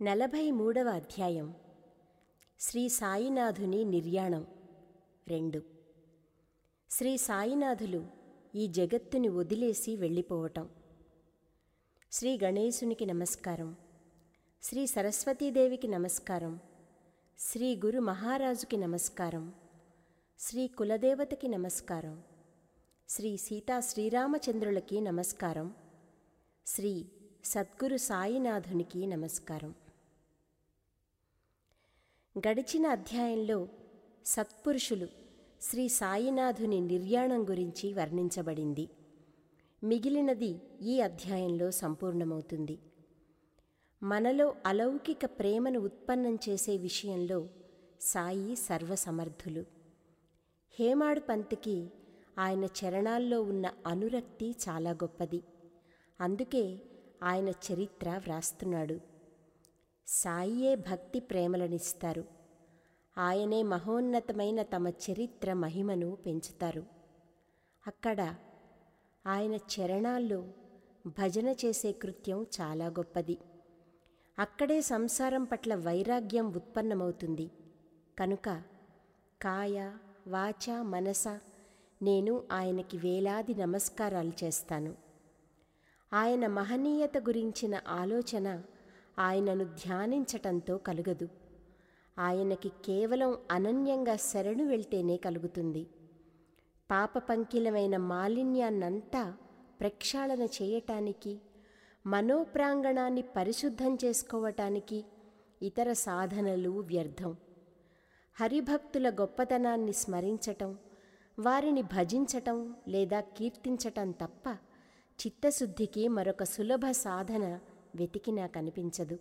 నలభై మూడవ అధ్యాయం శ్రీ సాయినాథుని నిర్యాణం రెండు శ్రీ సాయినాథులు ఈ జగత్తుని వదిలేసి వెళ్ళిపోవటం శ్రీ గణేశునికి నమస్కారం శ్రీ సరస్వతీదేవికి నమస్కారం శ్రీ గురు మహారాజుకి నమస్కారం శ్రీ కులదేవతకి నమస్కారం శ్రీ సీతా శ్రీరామచంద్రులకి నమస్కారం శ్రీ సద్గురు సాయినాథునికి నమస్కారం గడిచిన అధ్యాయంలో సత్పురుషులు శ్రీ సాయినాథుని నిర్యాణం గురించి వర్ణించబడింది మిగిలినది ఈ అధ్యాయంలో సంపూర్ణమవుతుంది మనలో అలౌకిక ప్రేమను ఉత్పన్నం చేసే విషయంలో సాయి సర్వసమర్థులు హేమాడు పంత్కి ఆయన చరణాల్లో ఉన్న అనురక్తి చాలా గొప్పది అందుకే ఆయన చరిత్ర వ్రాస్తున్నాడు సాయియే భక్తి ప్రేమలనిస్తారు ఆయనే మహోన్నతమైన తమ చరిత్ర మహిమను పెంచుతారు అక్కడ ఆయన చరణాల్లో భజన చేసే కృత్యం చాలా గొప్పది అక్కడే సంసారం పట్ల వైరాగ్యం ఉత్పన్నమవుతుంది కనుక కాయ వాచ మనస నేను ఆయనకి వేలాది నమస్కారాలు చేస్తాను ఆయన మహనీయత గురించిన ఆలోచన ఆయనను ధ్యానించటంతో కలుగదు ఆయనకి కేవలం అనన్యంగా శరణు వెళ్తేనే కలుగుతుంది పాప పంకిలమైన మాలిన్యాన్నంతా ప్రక్షాళన చేయటానికి మనోప్రాంగణాన్ని పరిశుద్ధం చేసుకోవటానికి ఇతర సాధనలు వ్యర్థం హరిభక్తుల గొప్పతనాన్ని స్మరించటం వారిని భజించటం లేదా కీర్తించటం తప్ప చిత్తశుద్ధికి మరొక సులభ సాధన వెతికినా కనిపించదు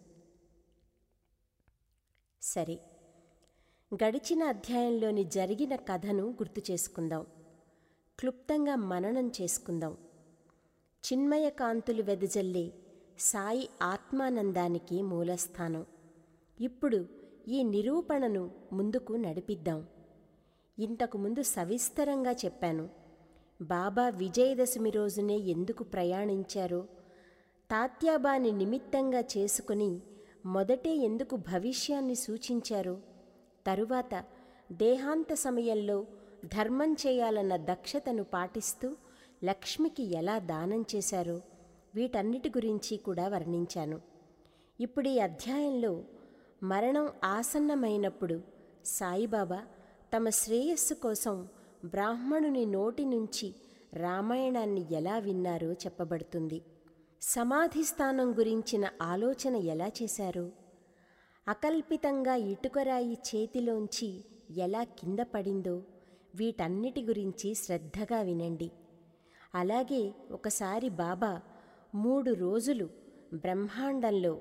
సరే గడిచిన అధ్యాయంలోని జరిగిన కథను గుర్తు చేసుకుందాం క్లుప్తంగా మననం చేసుకుందాం చిన్మయ కాంతులు వెదజల్లే సాయి ఆత్మానందానికి మూలస్థానం ఇప్పుడు ఈ నిరూపణను ముందుకు నడిపిద్దాం ఇంతకుముందు సవిస్తరంగా చెప్పాను బాబా విజయదశమి రోజునే ఎందుకు ప్రయాణించారో తాత్యాబాని నిమిత్తంగా చేసుకుని మొదటే ఎందుకు భవిష్యాన్ని సూచించారో తరువాత దేహాంత సమయంలో ధర్మం చేయాలన్న దక్షతను పాటిస్తూ లక్ష్మికి ఎలా దానం చేశారో వీటన్నిటి గురించి కూడా వర్ణించాను ఇప్పుడు ఈ అధ్యాయంలో మరణం ఆసన్నమైనప్పుడు సాయిబాబా తమ శ్రేయస్సు కోసం బ్రాహ్మణుని నోటి నుంచి రామాయణాన్ని ఎలా విన్నారో చెప్పబడుతుంది సమాధి స్థానం గురించిన ఆలోచన ఎలా చేశారు అకల్పితంగా ఇటుకరాయి చేతిలోంచి ఎలా కింద పడిందో వీటన్నిటి గురించి శ్రద్ధగా వినండి అలాగే ఒకసారి బాబా మూడు రోజులు బ్రహ్మాండంలో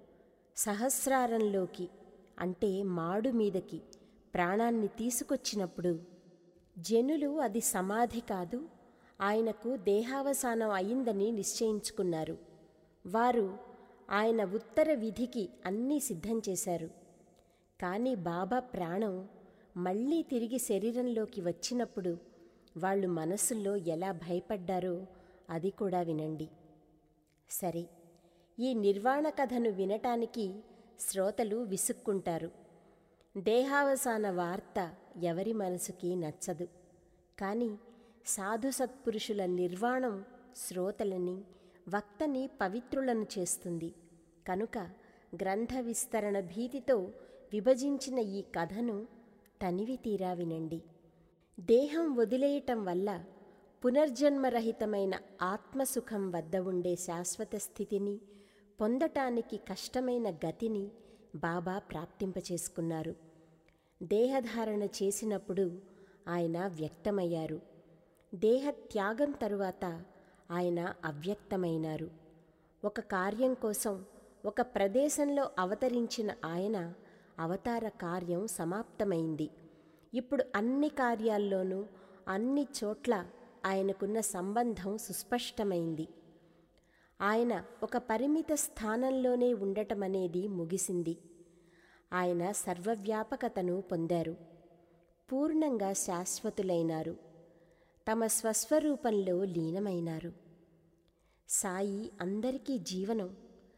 సహస్రారంలోకి అంటే మాడు మీదకి ప్రాణాన్ని తీసుకొచ్చినప్పుడు జనులు అది సమాధి కాదు ఆయనకు దేహావసానం అయిందని నిశ్చయించుకున్నారు వారు ఆయన ఉత్తర విధికి అన్నీ సిద్ధం చేశారు కానీ బాబా ప్రాణం మళ్ళీ తిరిగి శరీరంలోకి వచ్చినప్పుడు వాళ్ళు మనసుల్లో ఎలా భయపడ్డారో అది కూడా వినండి సరే ఈ నిర్వాణ కథను వినటానికి శ్రోతలు విసుక్కుంటారు దేహావసాన వార్త ఎవరి మనసుకి నచ్చదు కానీ సాధు సత్పురుషుల నిర్వాణం శ్రోతలని వక్తని పవిత్రులను చేస్తుంది కనుక గ్రంథ విస్తరణ భీతితో విభజించిన ఈ కథను తనివి తీరా వినండి దేహం వదిలేయటం వల్ల పునర్జన్మరహితమైన ఆత్మసుఖం వద్ద ఉండే శాశ్వత స్థితిని పొందటానికి కష్టమైన గతిని బాబా ప్రాప్తింపచేసుకున్నారు దేహధారణ చేసినప్పుడు ఆయన వ్యక్తమయ్యారు దేహ త్యాగం తరువాత ఆయన అవ్యక్తమైనారు ఒక కార్యం కోసం ఒక ప్రదేశంలో అవతరించిన ఆయన అవతార కార్యం సమాప్తమైంది ఇప్పుడు అన్ని కార్యాల్లోనూ అన్ని చోట్ల ఆయనకున్న సంబంధం సుస్పష్టమైంది ఆయన ఒక పరిమిత స్థానంలోనే ఉండటమనేది ముగిసింది ఆయన సర్వవ్యాపకతను పొందారు పూర్ణంగా శాశ్వతులైనారు తమ స్వస్వరూపంలో లీనమైనారు సాయి అందరికీ జీవనం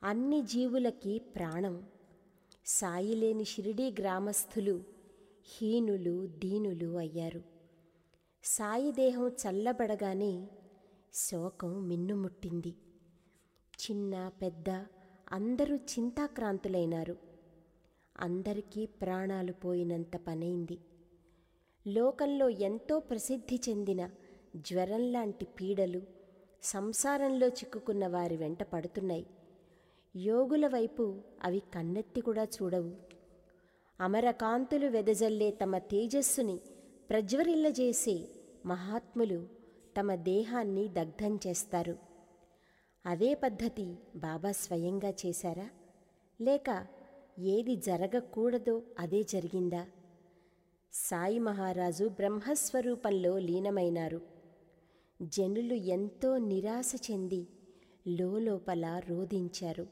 అన్ని జీవులకి ప్రాణం సాయిలేని షిరిడీ గ్రామస్థులు హీనులు దీనులు అయ్యారు సాయి దేహం చల్లబడగానే శోకం మిన్నుముట్టింది చిన్న పెద్ద అందరూ చింతాక్రాంతులైనారు అందరికీ ప్రాణాలు పోయినంత పనైంది లోకంలో ఎంతో ప్రసిద్ధి చెందిన జ్వరం లాంటి పీడలు సంసారంలో చిక్కుకున్న వారి వెంట పడుతున్నాయి యోగుల వైపు అవి కన్నెత్తి కూడా చూడవు అమరకాంతులు వెదజల్లే తమ తేజస్సుని ప్రజ్వరిల్లజేసే మహాత్ములు తమ దేహాన్ని దగ్ధం చేస్తారు అదే పద్ధతి బాబా స్వయంగా చేశారా లేక ఏది జరగకూడదో అదే జరిగిందా సాయి మహారాజు బ్రహ్మస్వరూపంలో లీనమైనారు జనులు ఎంతో నిరాశ చెంది లోపల రోధించారు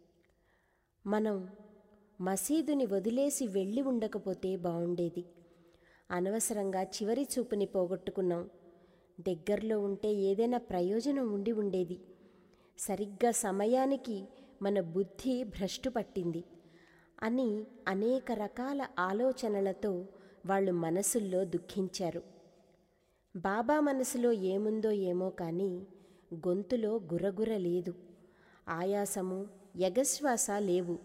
మనం మసీదుని వదిలేసి వెళ్ళి ఉండకపోతే బావుండేది అనవసరంగా చివరి చూపుని పోగొట్టుకున్నాం దగ్గరలో ఉంటే ఏదైనా ప్రయోజనం ఉండి ఉండేది సరిగ్గా సమయానికి మన బుద్ధి భ్రష్టు పట్టింది అని అనేక రకాల ఆలోచనలతో వాళ్ళు మనసుల్లో దుఃఖించారు బాబా మనసులో ఏముందో ఏమో కానీ గొంతులో గురగుర లేదు ఆయాసము ఎగశ్వాస లేవు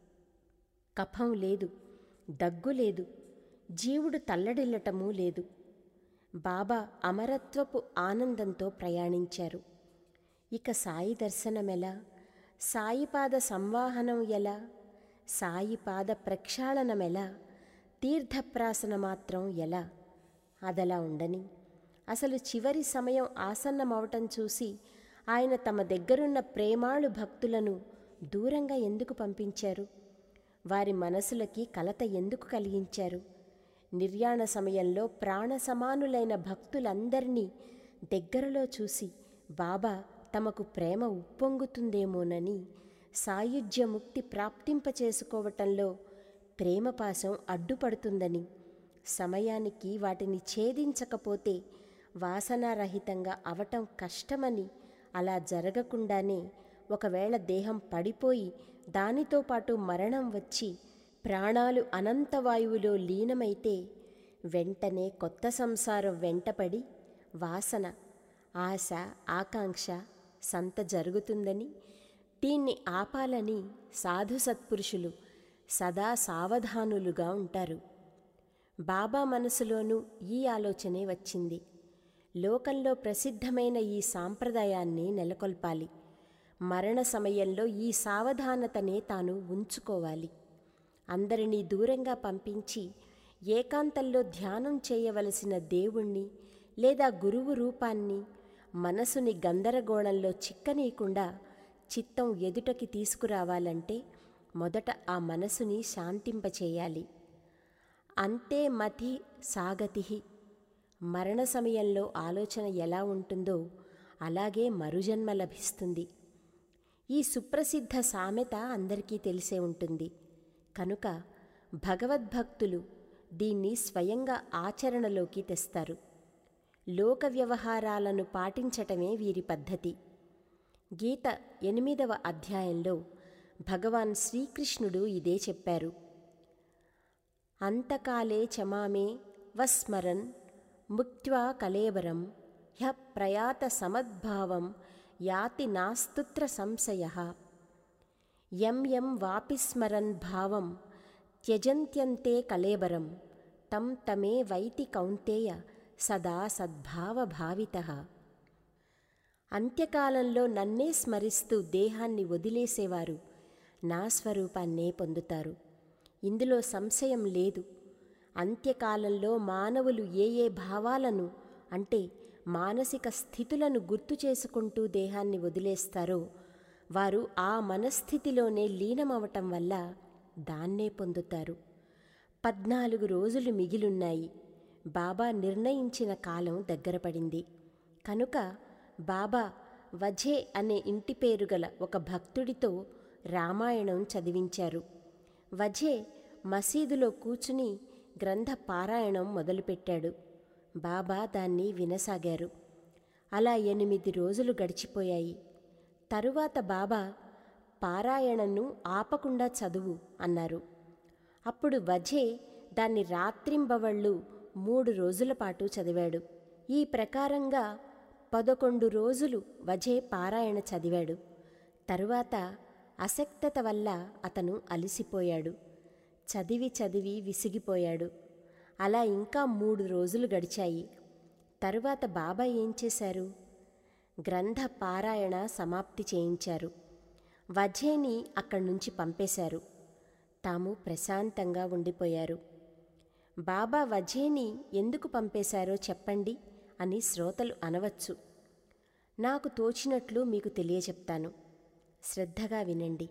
కఫం లేదు దగ్గు లేదు జీవుడు తల్లడిల్లటమూ లేదు బాబా అమరత్వపు ఆనందంతో ప్రయాణించారు ఇక సాయి దర్శనమెలా సాయిపాద సంవాహనం ఎలా సాయిపాద ప్రక్షాళనమెలా తీర్థప్రాసన మాత్రం ఎలా అదలా ఉండని అసలు చివరి సమయం ఆసన్నమవటం చూసి ఆయన తమ దగ్గరున్న ప్రేమాళు భక్తులను దూరంగా ఎందుకు పంపించారు వారి మనసులకి కలత ఎందుకు కలిగించారు నిర్యాణ సమయంలో ప్రాణ సమానులైన భక్తులందరినీ దగ్గరలో చూసి బాబా తమకు ప్రేమ ఉప్పొంగుతుందేమోనని సాయుధ్యముక్తి ప్రాప్తింపచేసుకోవటంలో ప్రేమపాశం అడ్డుపడుతుందని సమయానికి వాటిని ఛేదించకపోతే వాసనారహితంగా అవటం కష్టమని అలా జరగకుండానే ఒకవేళ దేహం పడిపోయి దానితో పాటు మరణం వచ్చి ప్రాణాలు అనంతవాయువులో లీనమైతే వెంటనే కొత్త సంసారం వెంటపడి వాసన ఆశ ఆకాంక్ష సంత జరుగుతుందని దీన్ని ఆపాలని సాధు సత్పురుషులు సదా సావధానులుగా ఉంటారు బాబా మనసులోనూ ఈ ఆలోచనే వచ్చింది లోకంలో ప్రసిద్ధమైన ఈ సాంప్రదాయాన్ని నెలకొల్పాలి మరణ సమయంలో ఈ సావధానతనే తాను ఉంచుకోవాలి అందరినీ దూరంగా పంపించి ఏకాంతంలో ధ్యానం చేయవలసిన దేవుణ్ణి లేదా గురువు రూపాన్ని మనసుని గందరగోళంలో చిక్కనీయకుండా చిత్తం ఎదుటకి తీసుకురావాలంటే మొదట ఆ మనసుని శాంతింపచేయాలి అంతే మతి సాగతి మరణ సమయంలో ఆలోచన ఎలా ఉంటుందో అలాగే మరుజన్మ లభిస్తుంది ఈ సుప్రసిద్ధ సామెత అందరికీ తెలిసే ఉంటుంది కనుక భగవద్భక్తులు దీన్ని స్వయంగా ఆచరణలోకి తెస్తారు లోక వ్యవహారాలను పాటించటమే వీరి పద్ధతి గీత ఎనిమిదవ అధ్యాయంలో భగవాన్ శ్రీకృష్ణుడు ఇదే చెప్పారు అంతకాలే చమామే వస్మరన్ ముక్త్వా కలేబరం హ్య ప్రయాత సమద్భావం యాతి నాస్తుత్ర సంశయ యం యం వాపిస్మరన్ భావం త్యజంత్యంతే కలేబరం తం తమే వైతి కౌంతేయ సదా సద్భావభావిత అంత్యకాలంలో నన్నే స్మరిస్తూ దేహాన్ని వదిలేసేవారు నా స్వరూపాన్నే పొందుతారు ఇందులో సంశయం లేదు అంత్యకాలంలో మానవులు ఏ ఏ భావాలను అంటే మానసిక స్థితులను గుర్తు చేసుకుంటూ దేహాన్ని వదిలేస్తారో వారు ఆ మనస్థితిలోనే లీనమవటం వల్ల దాన్నే పొందుతారు పద్నాలుగు రోజులు మిగిలున్నాయి బాబా నిర్ణయించిన కాలం దగ్గర పడింది కనుక బాబా వజే అనే ఇంటి పేరు గల ఒక భక్తుడితో రామాయణం చదివించారు వజే మసీదులో కూర్చుని గ్రంథ పారాయణం మొదలుపెట్టాడు బాబా దాన్ని వినసాగారు అలా ఎనిమిది రోజులు గడిచిపోయాయి తరువాత బాబా పారాయణను ఆపకుండా చదువు అన్నారు అప్పుడు వజే దాన్ని రాత్రింబవళ్ళు మూడు రోజుల పాటు చదివాడు ఈ ప్రకారంగా పదకొండు రోజులు వజే పారాయణ చదివాడు తరువాత అసక్తత వల్ల అతను అలసిపోయాడు చదివి చదివి విసిగిపోయాడు అలా ఇంకా మూడు రోజులు గడిచాయి తరువాత బాబా ఏం చేశారు గ్రంథ పారాయణ సమాప్తి చేయించారు వజేని అక్కడి నుంచి పంపేశారు తాము ప్రశాంతంగా ఉండిపోయారు బాబా వజేని ఎందుకు పంపేశారో చెప్పండి అని శ్రోతలు అనవచ్చు నాకు తోచినట్లు మీకు తెలియచెప్తాను శ్రద్ధగా వినండి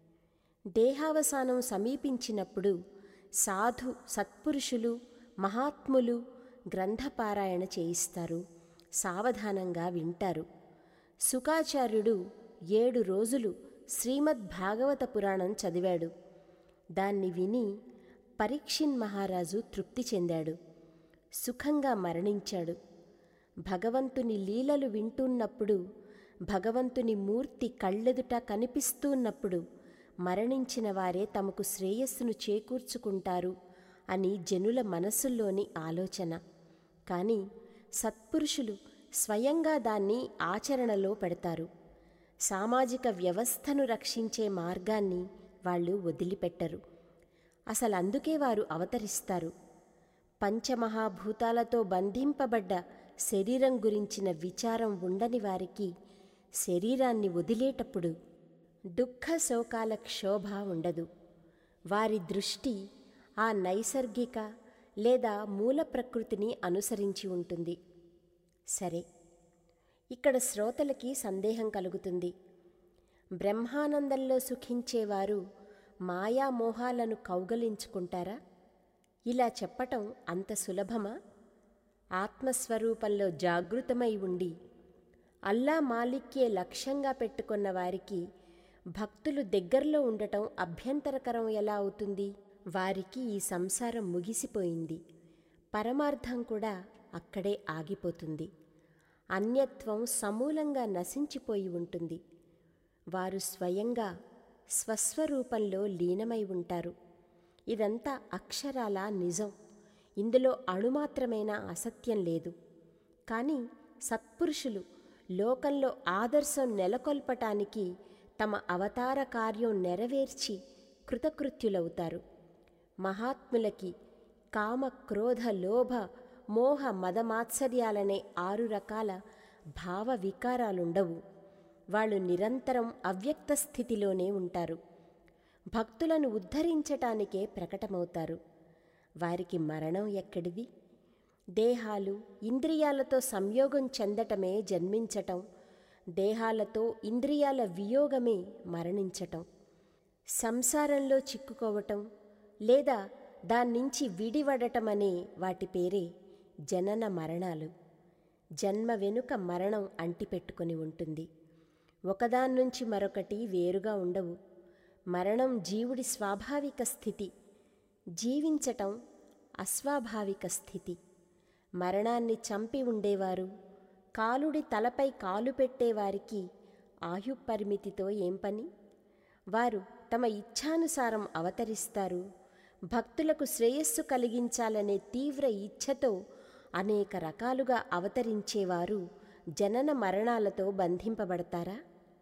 దేహావసానం సమీపించినప్పుడు సాధు సత్పురుషులు మహాత్ములు గ్రంథపారాయణ చేయిస్తారు సావధానంగా వింటారు సుకాచార్యుడు ఏడు రోజులు శ్రీమద్ భాగవత పురాణం చదివాడు దాన్ని విని పరీక్షిన్ మహారాజు తృప్తి చెందాడు సుఖంగా మరణించాడు భగవంతుని లీలలు వింటున్నప్పుడు భగవంతుని మూర్తి కళ్ళెదుట కనిపిస్తున్నప్పుడు మరణించిన వారే తమకు శ్రేయస్సును చేకూర్చుకుంటారు అని జనుల మనస్సుల్లోని ఆలోచన కానీ సత్పురుషులు స్వయంగా దాన్ని ఆచరణలో పెడతారు సామాజిక వ్యవస్థను రక్షించే మార్గాన్ని వాళ్ళు వదిలిపెట్టరు అసలు అందుకే వారు అవతరిస్తారు పంచమహాభూతాలతో బంధింపబడ్డ శరీరం గురించిన విచారం ఉండని వారికి శరీరాన్ని వదిలేటప్పుడు దుఃఖ శోకాల క్షోభ ఉండదు వారి దృష్టి ఆ నైసర్గిక లేదా మూల ప్రకృతిని అనుసరించి ఉంటుంది సరే ఇక్కడ శ్రోతలకి సందేహం కలుగుతుంది బ్రహ్మానందంలో సుఖించేవారు మాయామోహాలను కౌగలించుకుంటారా ఇలా చెప్పటం అంత సులభమా ఆత్మస్వరూపంలో జాగృతమై ఉండి అల్లా మాలిక్యే లక్ష్యంగా పెట్టుకున్న వారికి భక్తులు దగ్గరలో ఉండటం అభ్యంతరకరం ఎలా అవుతుంది వారికి ఈ సంసారం ముగిసిపోయింది పరమార్థం కూడా అక్కడే ఆగిపోతుంది అన్యత్వం సమూలంగా నశించిపోయి ఉంటుంది వారు స్వయంగా స్వస్వరూపంలో లీనమై ఉంటారు ఇదంతా అక్షరాల నిజం ఇందులో అణుమాత్రమైన అసత్యం లేదు కానీ సత్పురుషులు లోకంలో ఆదర్శం నెలకొల్పటానికి తమ అవతార కార్యం నెరవేర్చి కృతకృత్యులవుతారు మహాత్ములకి కామ క్రోధ లోభ మోహ మదమాత్సర్యాలనే ఆరు రకాల భావ వికారాలుండవు వాళ్ళు నిరంతరం అవ్యక్త స్థితిలోనే ఉంటారు భక్తులను ఉద్ధరించటానికే ప్రకటమవుతారు వారికి మరణం ఎక్కడిది దేహాలు ఇంద్రియాలతో సంయోగం చెందటమే జన్మించటం దేహాలతో ఇంద్రియాల వియోగమే మరణించటం సంసారంలో చిక్కుకోవటం లేదా దాన్నించి విడివడటమనే వాటి పేరే జనన మరణాలు జన్మ వెనుక మరణం అంటిపెట్టుకొని ఉంటుంది ఒకదాన్నుంచి మరొకటి వేరుగా ఉండవు మరణం జీవుడి స్వాభావిక స్థితి జీవించటం అస్వాభావిక స్థితి మరణాన్ని చంపి ఉండేవారు కాలుడి తలపై కాలు పెట్టేవారికి ఆయు పరిమితితో ఏం పని వారు తమ ఇచ్ఛానుసారం అవతరిస్తారు భక్తులకు శ్రేయస్సు కలిగించాలనే తీవ్ర ఇచ్ఛతో అనేక రకాలుగా అవతరించేవారు జనన మరణాలతో బంధింపబడతారా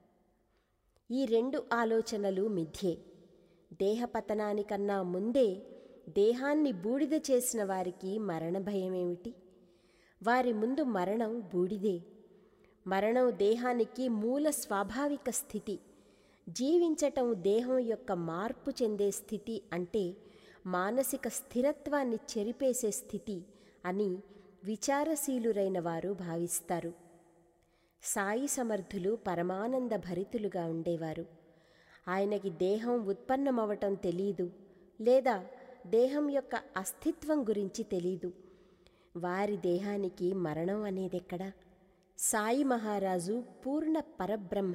ఈ రెండు ఆలోచనలు మిథ్యే దేహపతనానికన్నా ముందే దేహాన్ని బూడిద చేసిన వారికి మరణ భయమేమిటి వారి ముందు మరణం బూడిదే మరణం దేహానికి మూల స్వాభావిక స్థితి జీవించటం దేహం యొక్క మార్పు చెందే స్థితి అంటే మానసిక స్థిరత్వాన్ని చెరిపేసే స్థితి అని విచారశీలురైన వారు భావిస్తారు సాయి సమర్థులు పరమానంద భరితులుగా ఉండేవారు ఆయనకి దేహం ఉత్పన్నమవటం తెలీదు లేదా దేహం యొక్క అస్తిత్వం గురించి తెలీదు వారి దేహానికి మరణం అనేదెక్కడా సాయి మహారాజు పూర్ణ పరబ్రహ్మ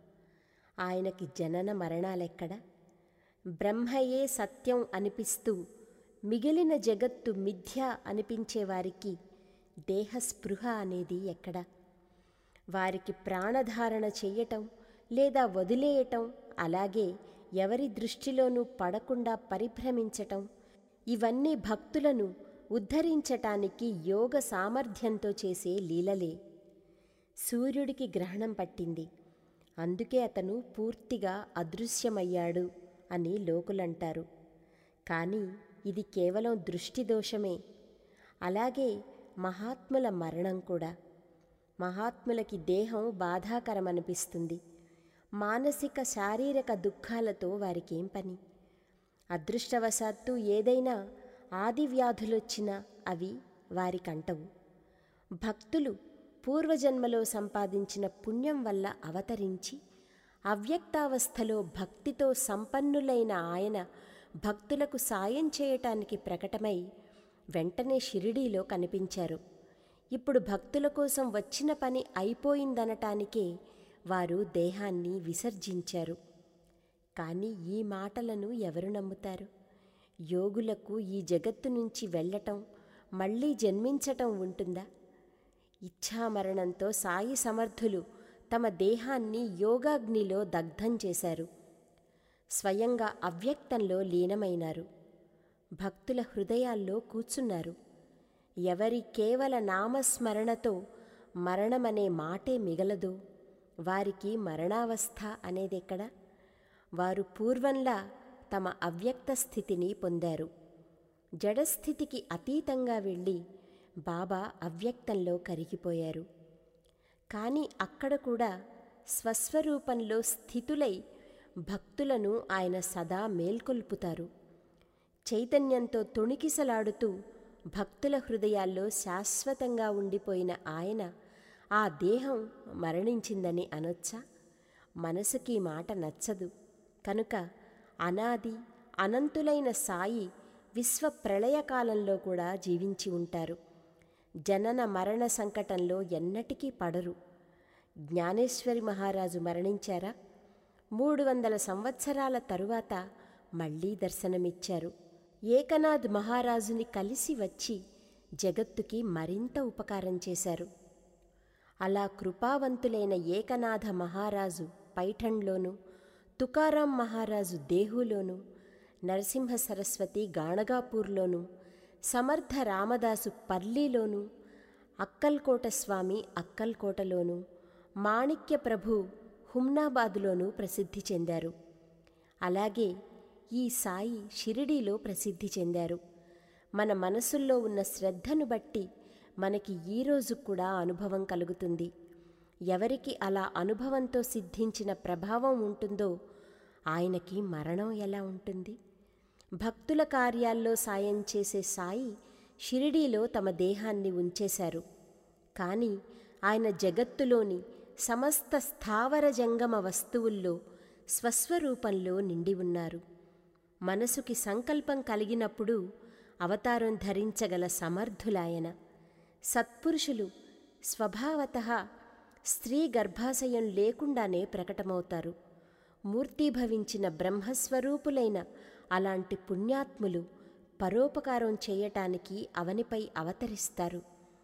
ఆయనకి జనన మరణాలెక్కడ బ్రహ్మయే సత్యం అనిపిస్తూ మిగిలిన జగత్తు మిథ్య అనిపించేవారికి దేహస్పృహ అనేది ఎక్కడ వారికి ప్రాణధారణ చెయ్యటం లేదా వదిలేయటం అలాగే ఎవరి దృష్టిలోనూ పడకుండా పరిభ్రమించటం ఇవన్నీ భక్తులను ఉద్ధరించటానికి యోగ సామర్థ్యంతో చేసే లీలలే సూర్యుడికి గ్రహణం పట్టింది అందుకే అతను పూర్తిగా అదృశ్యమయ్యాడు అని లోకులంటారు కానీ ఇది కేవలం దృష్టి దోషమే అలాగే మహాత్ముల మరణం కూడా మహాత్ములకి దేహం బాధాకరమనిపిస్తుంది మానసిక శారీరక దుఃఖాలతో వారికేం పని అదృష్టవశాత్తు ఏదైనా ఆది వ్యాధులొచ్చినా అవి వారికంటవు భక్తులు పూర్వజన్మలో సంపాదించిన పుణ్యం వల్ల అవతరించి అవ్యక్తావస్థలో భక్తితో సంపన్నులైన ఆయన భక్తులకు సాయం చేయటానికి ప్రకటమై వెంటనే షిరిడీలో కనిపించారు ఇప్పుడు భక్తుల కోసం వచ్చిన పని అయిపోయిందనటానికే వారు దేహాన్ని విసర్జించారు కానీ ఈ మాటలను ఎవరు నమ్ముతారు యోగులకు ఈ జగత్తు నుంచి వెళ్ళటం మళ్ళీ జన్మించటం ఉంటుందా ఇచ్ఛామరణంతో సాయి సమర్థులు తమ దేహాన్ని యోగాగ్నిలో దగ్ధం చేశారు స్వయంగా అవ్యక్తంలో లీనమైనారు భక్తుల హృదయాల్లో కూర్చున్నారు ఎవరి కేవల నామస్మరణతో మరణమనే మాటే మిగలదో వారికి మరణావస్థ అనేదెక్కడ వారు పూర్వంలా తమ అవ్యక్త స్థితిని పొందారు జడస్థితికి అతీతంగా వెళ్ళి బాబా అవ్యక్తంలో కరిగిపోయారు కానీ అక్కడ కూడా స్వస్వరూపంలో స్థితులై భక్తులను ఆయన సదా మేల్కొల్పుతారు చైతన్యంతో తొణికిసలాడుతూ భక్తుల హృదయాల్లో శాశ్వతంగా ఉండిపోయిన ఆయన ఆ దేహం మరణించిందని అనొచ్చా మనసుకి మాట నచ్చదు కనుక అనాది అనంతులైన సాయి విశ్వ ప్రళయకాలంలో కూడా జీవించి ఉంటారు జనన మరణ సంకటంలో ఎన్నటికీ పడరు జ్ఞానేశ్వరి మహారాజు మరణించారా మూడు వందల సంవత్సరాల తరువాత మళ్ళీ దర్శనమిచ్చారు ఏకనాథ్ మహారాజుని కలిసి వచ్చి జగత్తుకి మరింత ఉపకారం చేశారు అలా కృపావంతులైన ఏకనాథ మహారాజు పైఠండ్లోనూ తుకారాం మహారాజు దేహులోనూ నరసింహ సరస్వతి గాణగాపూర్లోనూ సమర్థ రామదాసు పర్లీలోనూ అక్కల్కోట స్వామి అక్కల్కోటలోనూ మాణిక్య ప్రభు హుమ్నాబాదులోనూ ప్రసిద్ధి చెందారు అలాగే ఈ సాయి షిరిడీలో ప్రసిద్ధి చెందారు మన మనసుల్లో ఉన్న శ్రద్ధను బట్టి మనకి ఈరోజు కూడా అనుభవం కలుగుతుంది ఎవరికి అలా అనుభవంతో సిద్ధించిన ప్రభావం ఉంటుందో ఆయనకి మరణం ఎలా ఉంటుంది భక్తుల కార్యాల్లో సాయం చేసే సాయి షిరిడీలో తమ దేహాన్ని ఉంచేశారు కానీ ఆయన జగత్తులోని సమస్త స్థావర జంగమ వస్తువుల్లో స్వస్వరూపంలో నిండి ఉన్నారు మనసుకి సంకల్పం కలిగినప్పుడు అవతారం ధరించగల సమర్థులాయన సత్పురుషులు స్వభావత స్త్రీ గర్భాశయం లేకుండానే ప్రకటమవుతారు మూర్తీభవించిన బ్రహ్మస్వరూపులైన అలాంటి పుణ్యాత్ములు పరోపకారం చేయటానికి అవనిపై అవతరిస్తారు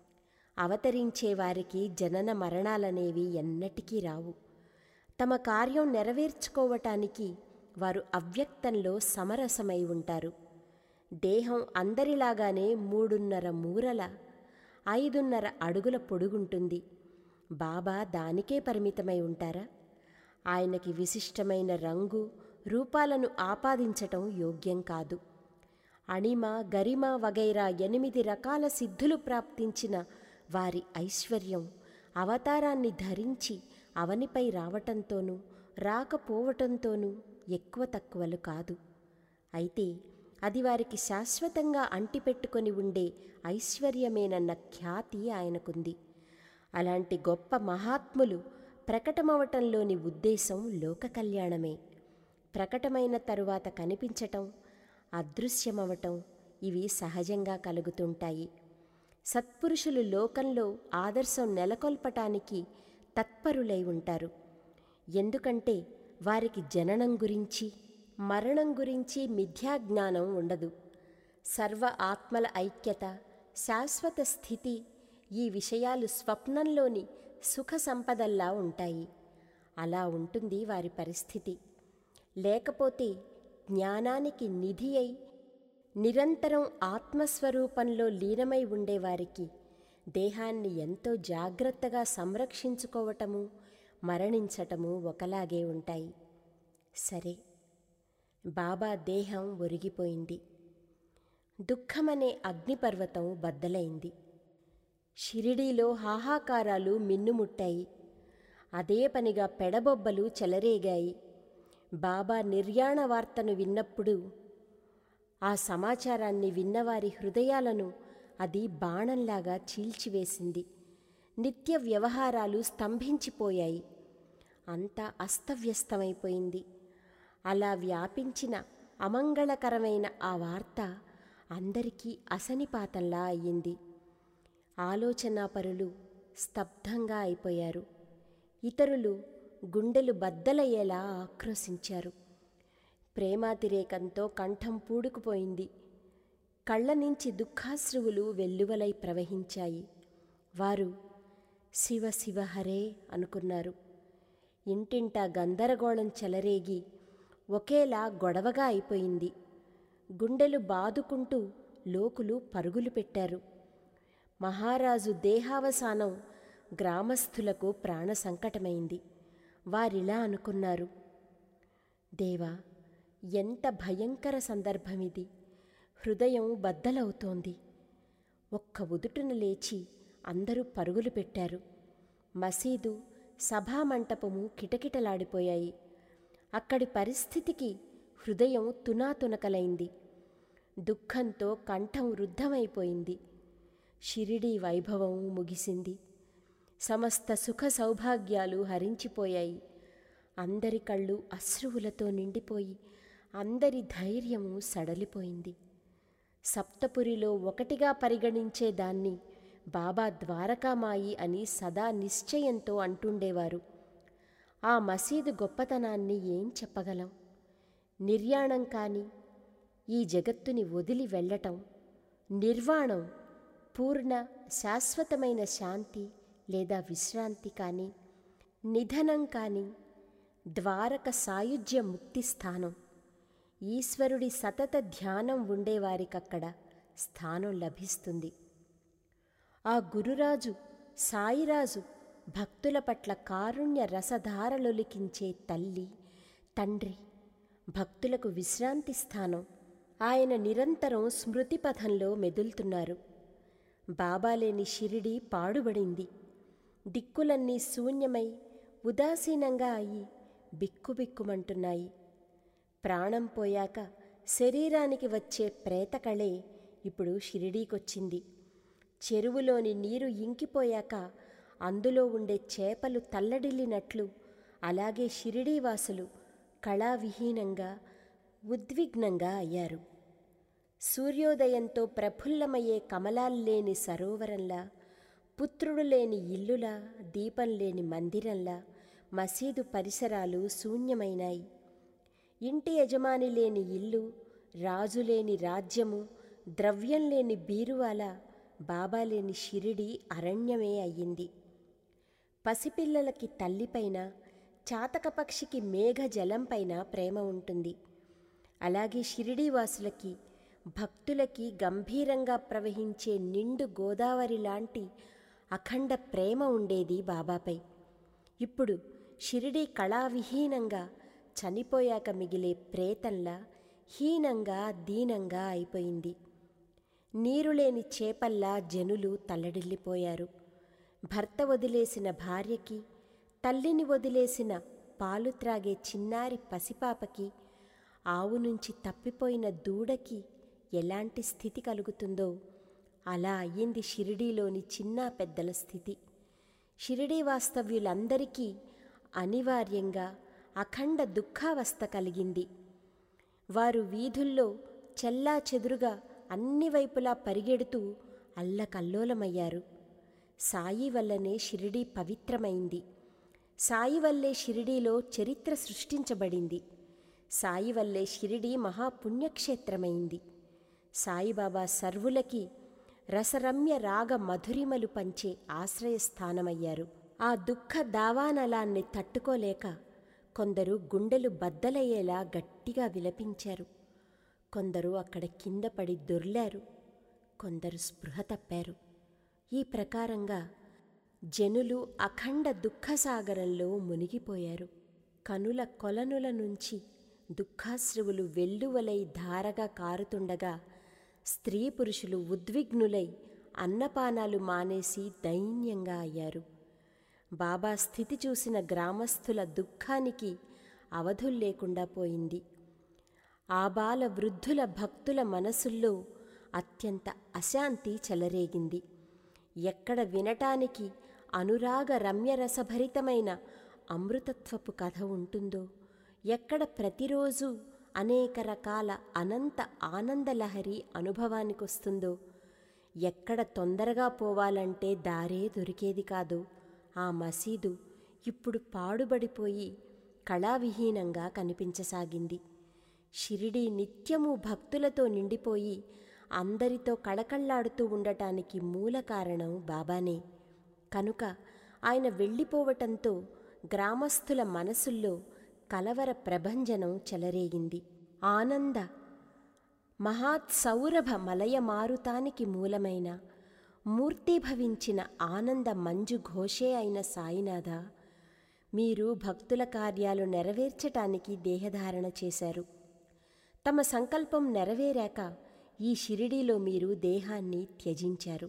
అవతరించే వారికి జనన మరణాలనేవి ఎన్నటికీ రావు తమ కార్యం నెరవేర్చుకోవటానికి వారు అవ్యక్తంలో సమరసమై ఉంటారు దేహం అందరిలాగానే మూడున్నర మూరల ఐదున్నర అడుగుల పొడుగుంటుంది బాబా దానికే పరిమితమై ఉంటారా ఆయనకి విశిష్టమైన రంగు రూపాలను ఆపాదించటం యోగ్యం కాదు అణిమ గరిమ వగైరా ఎనిమిది రకాల సిద్ధులు ప్రాప్తించిన వారి ఐశ్వర్యం అవతారాన్ని ధరించి అవనిపై రావటంతోనూ రాకపోవటంతోనూ ఎక్కువ తక్కువలు కాదు అయితే అది వారికి శాశ్వతంగా అంటిపెట్టుకొని ఉండే ఐశ్వర్యమేనన్న ఖ్యాతి ఆయనకుంది అలాంటి గొప్ప మహాత్ములు ప్రకటమవటంలోని ఉద్దేశం లోక కళ్యాణమే ప్రకటమైన తరువాత కనిపించటం అదృశ్యమవటం ఇవి సహజంగా కలుగుతుంటాయి సత్పురుషులు లోకంలో ఆదర్శం నెలకొల్పటానికి తత్పరులై ఉంటారు ఎందుకంటే వారికి జననం గురించి మరణం గురించి మిథ్యాజ్ఞానం ఉండదు సర్వ ఆత్మల ఐక్యత శాశ్వత స్థితి ఈ విషయాలు స్వప్నంలోని సుఖ సంపదల్లా ఉంటాయి అలా ఉంటుంది వారి పరిస్థితి లేకపోతే జ్ఞానానికి నిధి అయి నిరంతరం ఆత్మస్వరూపంలో లీనమై ఉండేవారికి దేహాన్ని ఎంతో జాగ్రత్తగా సంరక్షించుకోవటము మరణించటము ఒకలాగే ఉంటాయి సరే బాబా దేహం ఒరిగిపోయింది దుఃఖమనే అగ్నిపర్వతం బద్దలైంది షిరిడీలో హాహాకారాలు మిన్నుముట్టాయి అదే పనిగా పెడబొబ్బలు చెలరేగాయి బాబా నిర్యాణ వార్తను విన్నప్పుడు ఆ సమాచారాన్ని విన్నవారి హృదయాలను అది బాణంలాగా చీల్చివేసింది నిత్య వ్యవహారాలు స్తంభించిపోయాయి అంతా అస్తవ్యస్తమైపోయింది అలా వ్యాపించిన అమంగళకరమైన ఆ వార్త అందరికీ అసనిపాతంలా అయ్యింది ఆలోచనాపరులు స్తబ్దంగా అయిపోయారు ఇతరులు గుండెలు బద్దలయ్యేలా ఆక్రోశించారు ప్రేమాతిరేకంతో కంఠం పూడుకుపోయింది కళ్ళ నుంచి దుఃఖాశ్రువులు వెల్లువలై ప్రవహించాయి వారు శివ శివ హరే అనుకున్నారు ఇంటింటా గందరగోళం చెలరేగి ఒకేలా గొడవగా అయిపోయింది గుండెలు బాదుకుంటూ లోకులు పరుగులు పెట్టారు మహారాజు దేహావసానం గ్రామస్థులకు ప్రాణ సంకటమైంది వారిలా అనుకున్నారు దేవా ఎంత భయంకర సందర్భమిది హృదయం బద్దలవుతోంది ఒక్క ఉదుటున లేచి అందరూ పరుగులు పెట్టారు మసీదు సభామంటపము కిటకిటలాడిపోయాయి అక్కడి పరిస్థితికి హృదయం తునాతునకలైంది దుఃఖంతో కంఠం రుద్ధమైపోయింది షిరిడీ వైభవం ముగిసింది సమస్త సుఖ సౌభాగ్యాలు హరించిపోయాయి అందరి కళ్ళు అశ్రువులతో నిండిపోయి అందరి ధైర్యము సడలిపోయింది సప్తపురిలో ఒకటిగా పరిగణించే దాన్ని బాబా ద్వారకామాయి అని సదా నిశ్చయంతో అంటుండేవారు ఆ మసీదు గొప్పతనాన్ని ఏం చెప్పగలం నిర్యాణం కాని ఈ జగత్తుని వదిలి వెళ్ళటం నిర్వాణం పూర్ణ శాశ్వతమైన శాంతి లేదా విశ్రాంతి కానీ నిధనం కానీ ద్వారక సాయుధ్య ముక్తి స్థానం ఈశ్వరుడి సతత ధ్యానం ఉండేవారికక్కడ స్థానం లభిస్తుంది ఆ గురురాజు సాయిరాజు భక్తుల పట్ల కారుణ్య రసధారలొలికించే తల్లి తండ్రి భక్తులకు విశ్రాంతి స్థానం ఆయన నిరంతరం స్మృతిపథంలో మెదులుతున్నారు బాబాలేని షిరిడి పాడుబడింది దిక్కులన్నీ శూన్యమై ఉదాసీనంగా అయి బిక్కుబిక్కుమంటున్నాయి ప్రాణం పోయాక శరీరానికి వచ్చే ప్రేతకళే ఇప్పుడు షిరిడీకొచ్చింది చెరువులోని నీరు ఇంకిపోయాక అందులో ఉండే చేపలు తల్లడిల్లినట్లు అలాగే షిరిడీవాసులు కళావిహీనంగా ఉద్విగ్నంగా అయ్యారు సూర్యోదయంతో ప్రఫుల్లమయ్యే కమలాల్లేని సరోవరంలా పుత్రుడు లేని ఇల్లులా దీపం లేని మందిరంలా మసీదు పరిసరాలు శూన్యమైనాయి ఇంటి యజమాని లేని ఇల్లు రాజు లేని రాజ్యము ద్రవ్యం లేని బీరువాల బాబా లేని షిరిడి అరణ్యమే అయ్యింది పసిపిల్లలకి తల్లిపైన చాతకపక్షికి మేఘ జలంపైన ప్రేమ ఉంటుంది అలాగే షిరిడీవాసులకి భక్తులకి గంభీరంగా ప్రవహించే నిండు గోదావరి లాంటి అఖండ ప్రేమ ఉండేది బాబాపై ఇప్పుడు షిరిడీ కళావిహీనంగా చనిపోయాక మిగిలే ప్రేతంలా హీనంగా దీనంగా అయిపోయింది నీరులేని చేపల్లా జనులు తల్లడిల్లిపోయారు భర్త వదిలేసిన భార్యకి తల్లిని వదిలేసిన పాలు త్రాగే చిన్నారి పసిపాపకి ఆవు నుంచి తప్పిపోయిన దూడకి ఎలాంటి స్థితి కలుగుతుందో అలా అయ్యింది షిరిడీలోని చిన్న పెద్దల స్థితి షిరిడీ వాస్తవ్యులందరికీ అనివార్యంగా అఖండ దుఃఖావస్థ కలిగింది వారు వీధుల్లో చెల్లా చెదురుగా అన్ని వైపులా పరిగెడుతూ అల్లకల్లోలమయ్యారు సాయి వల్లనే షిరిడీ పవిత్రమైంది సాయి వల్లే షిరిడీలో చరిత్ర సృష్టించబడింది సాయి వల్లే షిరిడీ మహాపుణ్యక్షేత్రమైంది సాయిబాబా సర్వులకి రసరమ్య రాగ మధురిమలు పంచే ఆశ్రయస్థానమయ్యారు ఆ దుఃఖ దావానలాన్ని తట్టుకోలేక కొందరు గుండెలు బద్దలయ్యేలా గట్టిగా విలపించారు కొందరు అక్కడ కింద పడి దొర్లారు కొందరు స్పృహ తప్పారు ఈ ప్రకారంగా జనులు అఖండ దుఃఖసాగరంలో మునిగిపోయారు కనుల కొలనుల నుంచి దుఃఖాశ్రువులు వెల్లువలై ధారగా కారుతుండగా స్త్రీ పురుషులు ఉద్విగ్నులై అన్నపానాలు మానేసి దైన్యంగా అయ్యారు బాబా స్థితి చూసిన గ్రామస్థుల దుఃఖానికి అవధుల్లేకుండా పోయింది ఆబాల వృద్ధుల భక్తుల మనసుల్లో అత్యంత అశాంతి చెలరేగింది ఎక్కడ వినటానికి అనురాగ రమ్యరసభరితమైన అమృతత్వపు కథ ఉంటుందో ఎక్కడ ప్రతిరోజు అనేక రకాల అనంత ఆనందలహరి అనుభవానికొస్తుందో ఎక్కడ తొందరగా పోవాలంటే దారే దొరికేది కాదు ఆ మసీదు ఇప్పుడు పాడుబడిపోయి కళావిహీనంగా కనిపించసాగింది షిరిడి నిత్యము భక్తులతో నిండిపోయి అందరితో కళకళ్లాడుతూ ఉండటానికి మూల కారణం బాబానే కనుక ఆయన వెళ్ళిపోవటంతో గ్రామస్థుల మనసుల్లో కలవర ప్రభంజనం చెలరేగింది ఆనంద మహాత్సౌరభ మలయమారుతానికి మూలమైన మూర్తీభవించిన ఆనంద మంజు ఘోషే అయిన సాయినాథ మీరు భక్తుల కార్యాలు నెరవేర్చటానికి దేహధారణ చేశారు తమ సంకల్పం నెరవేరాక ఈ షిరిడీలో మీరు దేహాన్ని త్యజించారు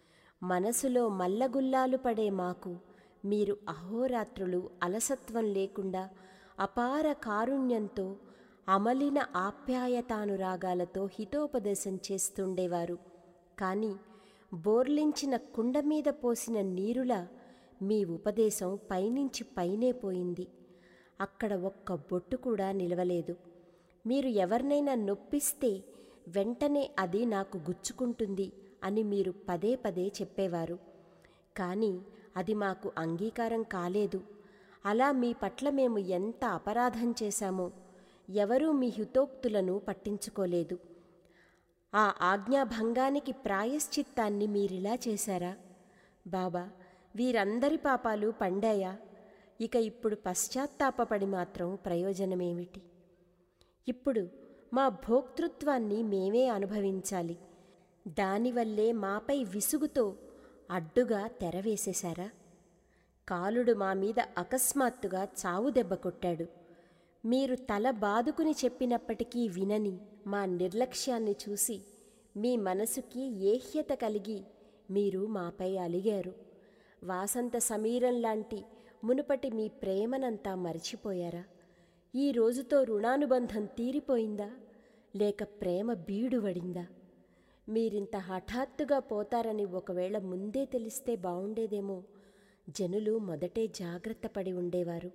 మనసులో మల్లగుల్లాలు పడే మాకు మీరు అహోరాత్రులు అలసత్వం లేకుండా అపార కారుణ్యంతో అమలిన ఆప్యాయతానురాగాలతో హితోపదేశం చేస్తుండేవారు కానీ బోర్లించిన కుండ మీద పోసిన నీరులా మీ ఉపదేశం పైనుంచి పైనే పోయింది అక్కడ ఒక్క బొట్టు కూడా నిలవలేదు మీరు ఎవరినైనా నొప్పిస్తే వెంటనే అది నాకు గుచ్చుకుంటుంది అని మీరు పదే పదే చెప్పేవారు కానీ అది మాకు అంగీకారం కాలేదు అలా మీ పట్ల మేము ఎంత అపరాధం చేశామో ఎవరూ మీ హితోక్తులను పట్టించుకోలేదు ఆ ఆజ్ఞాభంగానికి ప్రాయశ్చిత్తాన్ని మీరిలా చేశారా బాబా వీరందరి పాపాలు పండాయా ఇక ఇప్పుడు పశ్చాత్తాపపడి మాత్రం ప్రయోజనమేమిటి ఇప్పుడు మా భోక్తృత్వాన్ని మేమే అనుభవించాలి దానివల్లే మాపై విసుగుతో అడ్డుగా తెరవేసేశారా కాలుడు మా మీద అకస్మాత్తుగా చావు దెబ్బ కొట్టాడు మీరు తల బాదుకుని చెప్పినప్పటికీ వినని మా నిర్లక్ష్యాన్ని చూసి మీ మనసుకి ఏహ్యత కలిగి మీరు మాపై అలిగారు వాసంత సమీరం లాంటి మునుపటి మీ ప్రేమనంతా మరిచిపోయారా ఈ రోజుతో రుణానుబంధం తీరిపోయిందా లేక ప్రేమ బీడువడిందా మీరింత హఠాత్తుగా పోతారని ఒకవేళ ముందే తెలిస్తే బావుండేదేమో జనులు మొదటే జాగ్రత్త పడి ఉండేవారు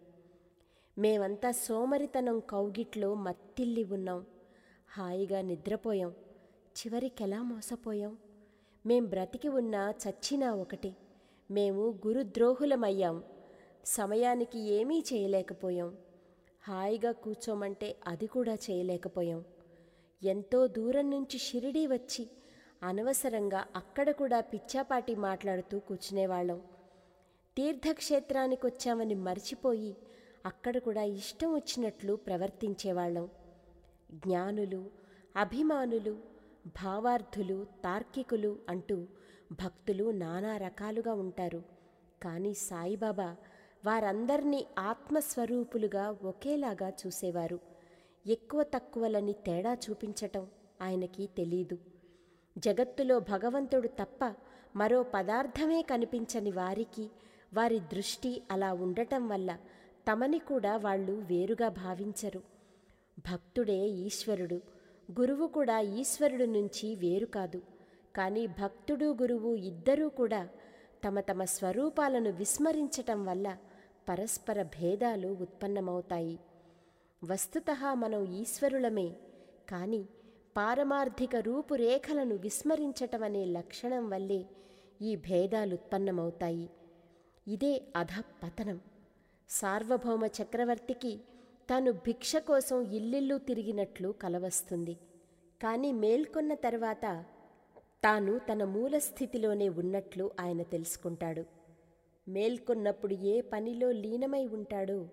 మేమంతా సోమరితనం కౌగిట్లో మత్తిల్లి ఉన్నాం హాయిగా నిద్రపోయాం చివరికెలా మోసపోయాం మేం బ్రతికి ఉన్నా చచ్చినా ఒకటే మేము గురుద్రోహులమయ్యాం సమయానికి ఏమీ చేయలేకపోయాం హాయిగా కూర్చోమంటే అది కూడా చేయలేకపోయాం ఎంతో దూరం నుంచి షిరిడీ వచ్చి అనవసరంగా అక్కడ కూడా పిచ్చాపాటి మాట్లాడుతూ కూర్చునేవాళ్ళం తీర్థక్షేత్రానికి వచ్చామని మర్చిపోయి అక్కడ కూడా ఇష్టం వచ్చినట్లు ప్రవర్తించేవాళ్ళం జ్ఞానులు అభిమానులు భావార్థులు తార్కికులు అంటూ భక్తులు నానా రకాలుగా ఉంటారు కానీ సాయిబాబా వారందర్నీ ఆత్మస్వరూపులుగా ఒకేలాగా చూసేవారు ఎక్కువ తక్కువలని తేడా చూపించటం ఆయనకి తెలీదు జగత్తులో భగవంతుడు తప్ప మరో పదార్థమే కనిపించని వారికి వారి దృష్టి అలా ఉండటం వల్ల తమని కూడా వాళ్ళు వేరుగా భావించరు భక్తుడే ఈశ్వరుడు గురువు కూడా ఈశ్వరుడు నుంచి వేరు కాదు కానీ భక్తుడు గురువు ఇద్దరూ కూడా తమ తమ స్వరూపాలను విస్మరించటం వల్ల పరస్పర భేదాలు ఉత్పన్నమవుతాయి వస్తుత మనం ఈశ్వరులమే కానీ పారమార్థిక రూపురేఖలను విస్మరించటం అనే లక్షణం వల్లే ఈ భేదాలు ఉత్పన్నమవుతాయి ఇదే అధపతనం సార్వభౌమ చక్రవర్తికి తాను భిక్ష కోసం ఇల్లిల్లు తిరిగినట్లు కలవస్తుంది కానీ మేల్కొన్న తర్వాత తాను తన మూలస్థితిలోనే ఉన్నట్లు ఆయన తెలుసుకుంటాడు మేల్కొన్నప్పుడు ఏ పనిలో లీనమై ఉంటాడో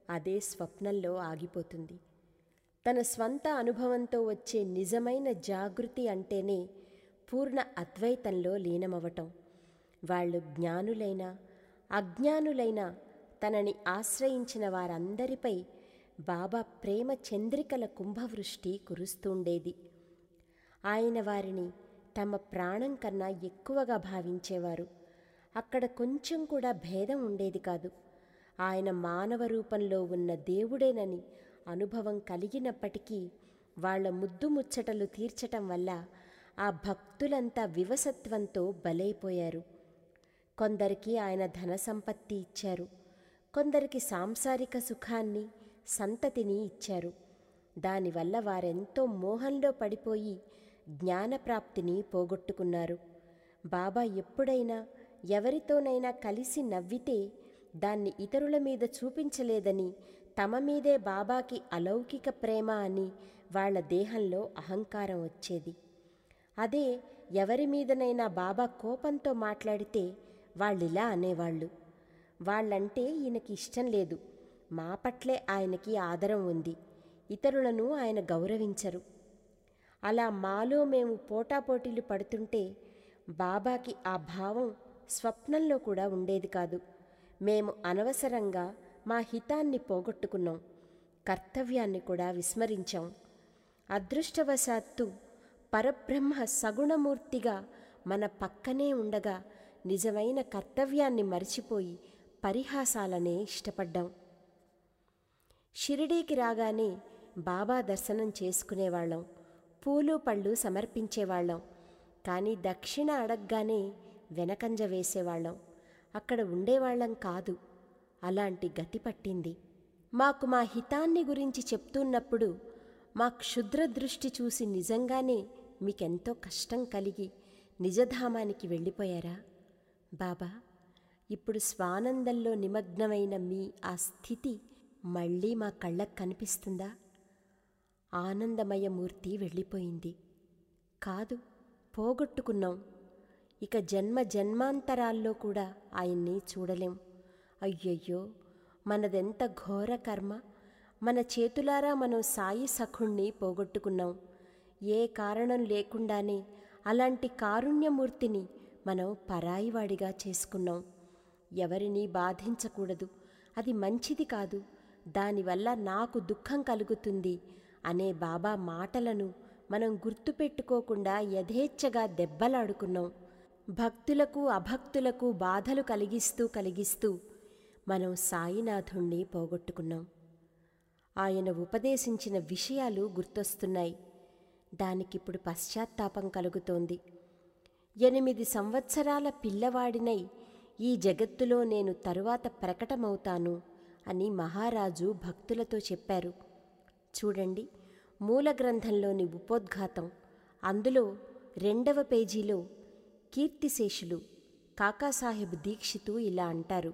అదే స్వప్నంలో ఆగిపోతుంది తన స్వంత అనుభవంతో వచ్చే నిజమైన జాగృతి అంటేనే పూర్ణ అద్వైతంలో లీనమవటం వాళ్ళు జ్ఞానులైన అజ్ఞానులైన తనని ఆశ్రయించిన వారందరిపై బాబా ప్రేమ చంద్రికల కుంభవృష్టి కురుస్తుండేది ఆయన వారిని తమ ప్రాణం కన్నా ఎక్కువగా భావించేవారు అక్కడ కొంచెం కూడా భేదం ఉండేది కాదు ఆయన మానవ రూపంలో ఉన్న దేవుడేనని అనుభవం కలిగినప్పటికీ వాళ్ల ముద్దు ముచ్చటలు తీర్చటం వల్ల ఆ భక్తులంతా వివసత్వంతో బలైపోయారు కొందరికి ఆయన ధన సంపత్తి ఇచ్చారు కొందరికి సాంసారిక సుఖాన్ని సంతతిని ఇచ్చారు దానివల్ల వారెంతో మోహంలో పడిపోయి జ్ఞానప్రాప్తిని పోగొట్టుకున్నారు బాబా ఎప్పుడైనా ఎవరితోనైనా కలిసి నవ్వితే దాన్ని ఇతరుల మీద చూపించలేదని తమ మీదే బాబాకి అలౌకిక ప్రేమ అని వాళ్ళ దేహంలో అహంకారం వచ్చేది అదే ఎవరి మీదనైనా బాబా కోపంతో మాట్లాడితే వాళ్ళిలా అనేవాళ్ళు వాళ్ళంటే ఈయనకి ఇష్టం లేదు మా పట్లే ఆయనకి ఆదరం ఉంది ఇతరులను ఆయన గౌరవించరు అలా మాలో మేము పోటాపోటీలు పడుతుంటే బాబాకి ఆ భావం స్వప్నంలో కూడా ఉండేది కాదు మేము అనవసరంగా మా హితాన్ని పోగొట్టుకున్నాం కర్తవ్యాన్ని కూడా విస్మరించాం అదృష్టవశాత్తు పరబ్రహ్మ సగుణమూర్తిగా మన పక్కనే ఉండగా నిజమైన కర్తవ్యాన్ని మరిచిపోయి పరిహాసాలనే ఇష్టపడ్డాం షిరిడీకి రాగానే బాబా దర్శనం చేసుకునేవాళ్ళం పూలు పళ్ళు సమర్పించేవాళ్ళం కానీ దక్షిణ అడగగానే వెనకంజ వేసేవాళ్ళం అక్కడ ఉండేవాళ్ళం కాదు అలాంటి గతి పట్టింది మాకు మా హితాన్ని గురించి చెప్తున్నప్పుడు మా క్షుద్ర దృష్టి చూసి నిజంగానే మీకెంతో కష్టం కలిగి నిజధామానికి వెళ్ళిపోయారా బాబా ఇప్పుడు స్వానందంలో నిమగ్నమైన మీ ఆ స్థితి మళ్ళీ మా కళ్ళకు కనిపిస్తుందా ఆనందమయమూర్తి వెళ్ళిపోయింది కాదు పోగొట్టుకున్నాం ఇక జన్మ జన్మాంతరాల్లో కూడా ఆయన్ని చూడలేం అయ్యయ్యో మనదెంత ఘోర కర్మ మన చేతులారా మనం సాయి సఖుణ్ణి పోగొట్టుకున్నాం ఏ కారణం లేకుండానే అలాంటి కారుణ్యమూర్తిని మనం పరాయివాడిగా చేసుకున్నాం ఎవరిని బాధించకూడదు అది మంచిది కాదు దానివల్ల నాకు దుఃఖం కలుగుతుంది అనే బాబా మాటలను మనం గుర్తుపెట్టుకోకుండా యథేచ్ఛగా దెబ్బలాడుకున్నాం భక్తులకు అభక్తులకు బాధలు కలిగిస్తూ కలిగిస్తూ మనం సాయినాథుణ్ణి పోగొట్టుకున్నాం ఆయన ఉపదేశించిన విషయాలు గుర్తొస్తున్నాయి దానికిప్పుడు పశ్చాత్తాపం కలుగుతోంది ఎనిమిది సంవత్సరాల పిల్లవాడినై ఈ జగత్తులో నేను తరువాత ప్రకటమవుతాను అని మహారాజు భక్తులతో చెప్పారు చూడండి మూల గ్రంథంలోని ఉపోద్ఘాతం అందులో రెండవ పేజీలో కీర్తిశేషులు కాకాసాహెబ్ దీక్షితు ఇలా అంటారు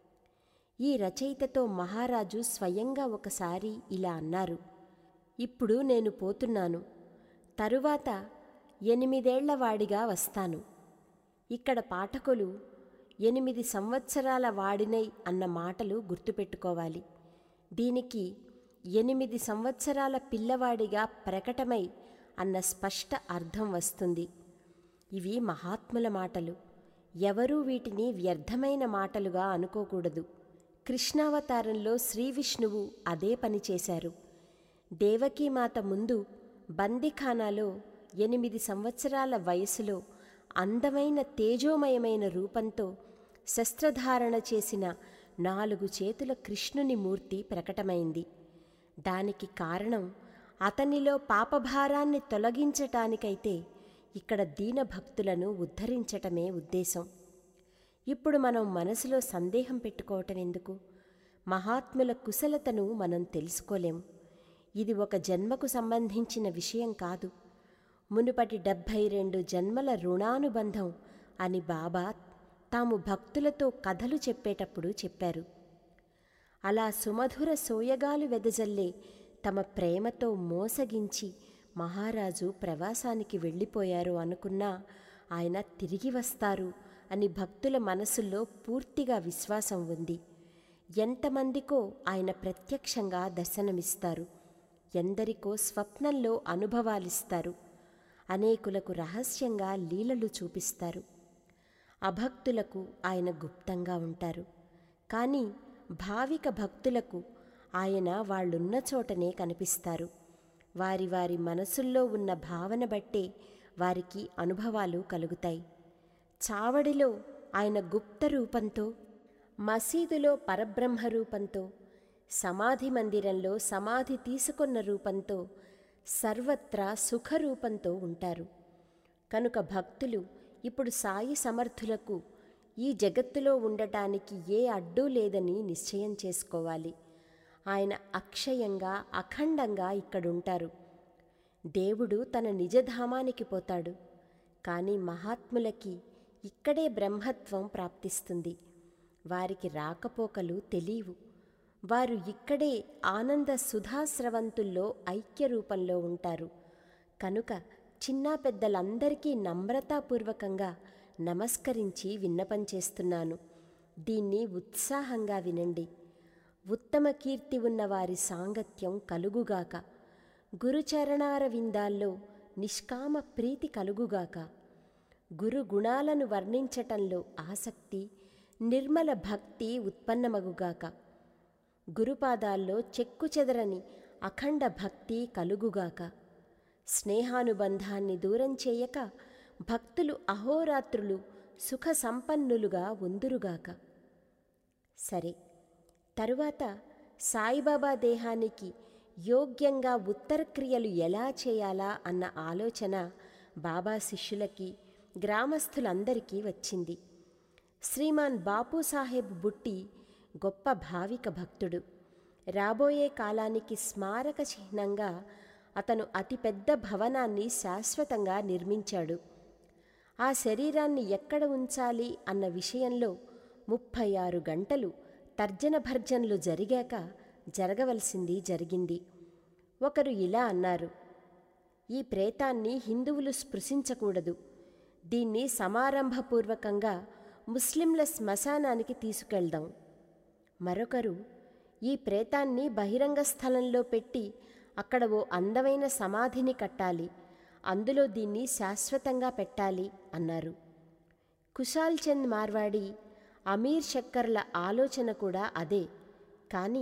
ఈ రచయితతో మహారాజు స్వయంగా ఒకసారి ఇలా అన్నారు ఇప్పుడు నేను పోతున్నాను తరువాత ఎనిమిదేళ్ల వాడిగా వస్తాను ఇక్కడ పాఠకులు ఎనిమిది సంవత్సరాల వాడినై అన్న మాటలు గుర్తుపెట్టుకోవాలి దీనికి ఎనిమిది సంవత్సరాల పిల్లవాడిగా ప్రకటమై అన్న స్పష్ట అర్థం వస్తుంది ఇవి మహాత్ముల మాటలు ఎవరూ వీటిని వ్యర్థమైన మాటలుగా అనుకోకూడదు కృష్ణావతారంలో శ్రీవిష్ణువు అదే పని చేశారు దేవకీమాత ముందు బందిఖానాలో ఎనిమిది సంవత్సరాల వయసులో అందమైన తేజోమయమైన రూపంతో శస్త్రధారణ చేసిన నాలుగు చేతుల కృష్ణుని మూర్తి ప్రకటమైంది దానికి కారణం అతనిలో పాపభారాన్ని తొలగించటానికైతే ఇక్కడ దీనభక్తులను ఉద్ధరించటమే ఉద్దేశం ఇప్పుడు మనం మనసులో సందేహం పెట్టుకోవటం ఎందుకు మహాత్ముల కుశలతను మనం తెలుసుకోలేం ఇది ఒక జన్మకు సంబంధించిన విషయం కాదు మునుపటి డెబ్భై రెండు జన్మల రుణానుబంధం అని బాబా తాము భక్తులతో కథలు చెప్పేటప్పుడు చెప్పారు అలా సుమధుర సోయగాలు వెదజల్లే తమ ప్రేమతో మోసగించి మహారాజు ప్రవాసానికి వెళ్ళిపోయారు అనుకున్నా ఆయన తిరిగి వస్తారు అని భక్తుల మనసుల్లో పూర్తిగా విశ్వాసం ఉంది ఎంతమందికో ఆయన ప్రత్యక్షంగా దర్శనమిస్తారు ఎందరికో స్వప్నంలో అనుభవాలిస్తారు అనేకులకు రహస్యంగా లీలలు చూపిస్తారు అభక్తులకు ఆయన గుప్తంగా ఉంటారు కానీ భావిక భక్తులకు ఆయన వాళ్ళున్న చోటనే కనిపిస్తారు వారి వారి మనసుల్లో ఉన్న భావన బట్టే వారికి అనుభవాలు కలుగుతాయి చావడిలో ఆయన గుప్త రూపంతో మసీదులో పరబ్రహ్మ రూపంతో సమాధి మందిరంలో సమాధి తీసుకున్న రూపంతో సర్వత్రా సుఖరూపంతో ఉంటారు కనుక భక్తులు ఇప్పుడు సాయి సమర్థులకు ఈ జగత్తులో ఉండటానికి ఏ అడ్డు లేదని నిశ్చయం చేసుకోవాలి ఆయన అక్షయంగా అఖండంగా ఇక్కడుంటారు దేవుడు తన నిజధామానికి పోతాడు కానీ మహాత్ములకి ఇక్కడే బ్రహ్మత్వం ప్రాప్తిస్తుంది వారికి రాకపోకలు తెలియవు వారు ఇక్కడే ఆనంద సుధాస్రవంతుల్లో ఐక్య రూపంలో ఉంటారు కనుక చిన్నా పెద్దలందరికీ నమ్రతాపూర్వకంగా నమస్కరించి విన్నపం చేస్తున్నాను దీన్ని ఉత్సాహంగా వినండి ఉత్తమ కీర్తి ఉన్న వారి సాంగత్యం కలుగుగాక గురుచరణార విందాల్లో నిష్కామ ప్రీతి కలుగుగాక గురు గుణాలను వర్ణించటంలో ఆసక్తి నిర్మల భక్తి ఉత్పన్నమగుగాక గురుపాదాల్లో చెక్కు చెదరని అఖండ భక్తి కలుగుగాక స్నేహానుబంధాన్ని దూరం చేయక భక్తులు అహోరాత్రులు సుఖ సంపన్నులుగా ఉందురుగాక సరే తరువాత సాయిబాబా దేహానికి యోగ్యంగా ఉత్తరక్రియలు ఎలా చేయాలా అన్న ఆలోచన బాబా శిష్యులకి గ్రామస్థులందరికీ వచ్చింది శ్రీమాన్ బాపూసాహెబ్ బుట్టి గొప్ప భావిక భక్తుడు రాబోయే కాలానికి స్మారక చిహ్నంగా అతను అతిపెద్ద భవనాన్ని శాశ్వతంగా నిర్మించాడు ఆ శరీరాన్ని ఎక్కడ ఉంచాలి అన్న విషయంలో ముప్పై ఆరు గంటలు తర్జన భర్జనలు జరిగాక జరగవలసింది జరిగింది ఒకరు ఇలా అన్నారు ఈ ప్రేతాన్ని హిందువులు స్పృశించకూడదు దీన్ని సమారంభపూర్వకంగా ముస్లింల శ్మశానానికి తీసుకెళ్దాం మరొకరు ఈ ప్రేతాన్ని బహిరంగ స్థలంలో పెట్టి అక్కడ ఓ అందమైన సమాధిని కట్టాలి అందులో దీన్ని శాశ్వతంగా పెట్టాలి అన్నారు కుశాల్ చంద్ మార్వాడి అమీర్ శక్కర్ల ఆలోచన కూడా అదే కానీ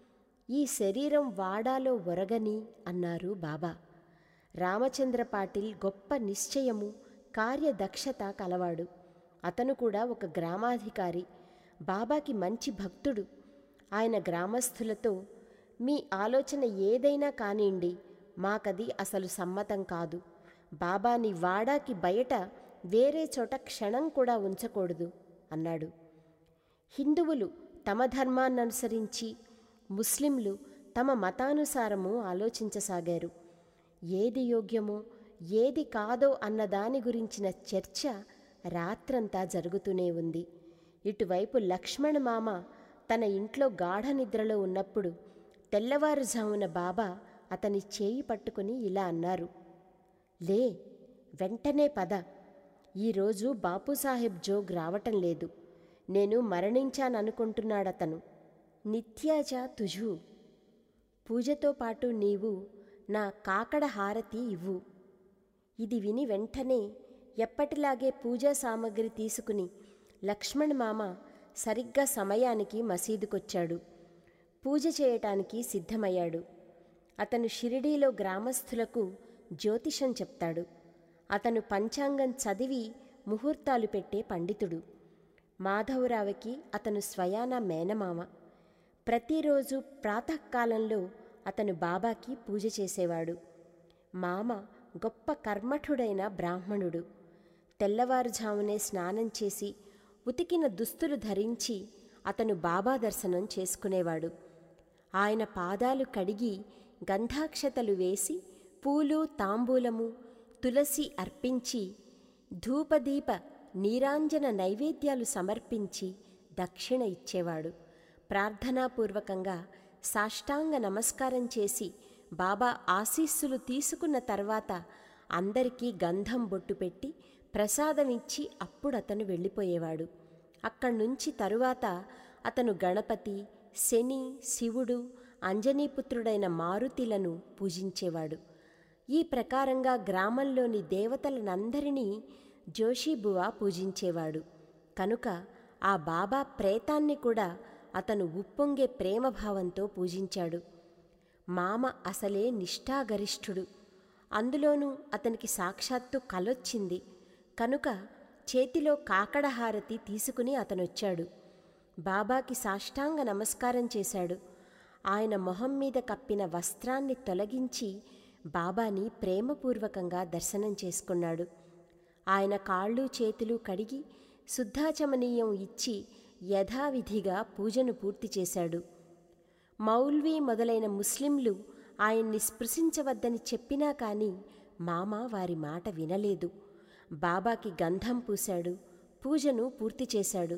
ఈ శరీరం వాడాలో ఒరగని అన్నారు బాబా రామచంద్ర పాటిల్ గొప్ప నిశ్చయము కార్యదక్షత కలవాడు అతను కూడా ఒక గ్రామాధికారి బాబాకి మంచి భక్తుడు ఆయన గ్రామస్థులతో మీ ఆలోచన ఏదైనా కానివ్వండి మాకది అసలు సమ్మతం కాదు బాబాని వాడాకి బయట వేరే చోట క్షణం కూడా ఉంచకూడదు అన్నాడు హిందువులు తమ ధర్మాన్ననుసరించి ముస్లింలు తమ మతానుసారము ఆలోచించసాగారు ఏది యోగ్యమో ఏది కాదో అన్న దాని గురించిన చర్చ రాత్రంతా జరుగుతూనే ఉంది ఇటువైపు లక్ష్మణ మామ తన ఇంట్లో గాఢ నిద్రలో ఉన్నప్పుడు తెల్లవారుజామున బాబా అతని చేయి పట్టుకుని ఇలా అన్నారు లే వెంటనే పద ఈరోజు బాపుసాహెబ్ జోగ్ రావటం లేదు నేను మరణించాననుకుంటున్నాడతను నిత్యాజ తుజు పూజతో పాటు నీవు నా కాకడ హారతి ఇవ్వు ఇది విని వెంటనే ఎప్పటిలాగే పూజా సామగ్రి తీసుకుని లక్ష్మణ్ మామ సరిగ్గా సమయానికి మసీదుకొచ్చాడు పూజ చేయటానికి సిద్ధమయ్యాడు అతను షిరిడీలో గ్రామస్థులకు జ్యోతిషం చెప్తాడు అతను పంచాంగం చదివి ముహూర్తాలు పెట్టే పండితుడు మాధవరావుకి అతను స్వయాన మేనమామ ప్రతిరోజు ప్రాతకాలంలో అతను బాబాకి పూజ చేసేవాడు మామ గొప్ప కర్మఠుడైన బ్రాహ్మణుడు తెల్లవారుజామునే స్నానం చేసి ఉతికిన దుస్తులు ధరించి అతను బాబా దర్శనం చేసుకునేవాడు ఆయన పాదాలు కడిగి గంధాక్షతలు వేసి పూలు తాంబూలము తులసి అర్పించి ధూపదీప నీరాంజన నైవేద్యాలు సమర్పించి దక్షిణ ఇచ్చేవాడు ప్రార్థనాపూర్వకంగా సాష్టాంగ నమస్కారం చేసి బాబా ఆశీస్సులు తీసుకున్న తర్వాత అందరికీ గంధం బొట్టు పెట్టి ప్రసాదం ఇచ్చి అప్పుడు అతను వెళ్ళిపోయేవాడు అక్కడి నుంచి తరువాత అతను గణపతి శని శివుడు అంజనీపుత్రుడైన మారుతిలను పూజించేవాడు ఈ ప్రకారంగా గ్రామంలోని దేవతలనందరినీ జోషిబువ పూజించేవాడు కనుక ఆ బాబా ప్రేతాన్ని కూడా అతను ఉప్పొంగే ప్రేమభావంతో పూజించాడు మామ అసలే నిష్ఠాగరిష్ఠుడు అందులోనూ అతనికి సాక్షాత్తు కలొచ్చింది కనుక చేతిలో కాకడహారతి తీసుకుని అతనొచ్చాడు బాబాకి సాష్టాంగ నమస్కారం చేశాడు ఆయన మొహం మీద కప్పిన వస్త్రాన్ని తొలగించి బాబాని ప్రేమపూర్వకంగా దర్శనం చేసుకున్నాడు ఆయన కాళ్ళు చేతులు కడిగి శుద్ధాచమనీయం ఇచ్చి యథావిధిగా పూజను పూర్తి చేశాడు మౌల్వీ మొదలైన ముస్లింలు ఆయన్ని స్పృశించవద్దని చెప్పినా కానీ మామ వారి మాట వినలేదు బాబాకి గంధం పూశాడు పూజను పూర్తి చేశాడు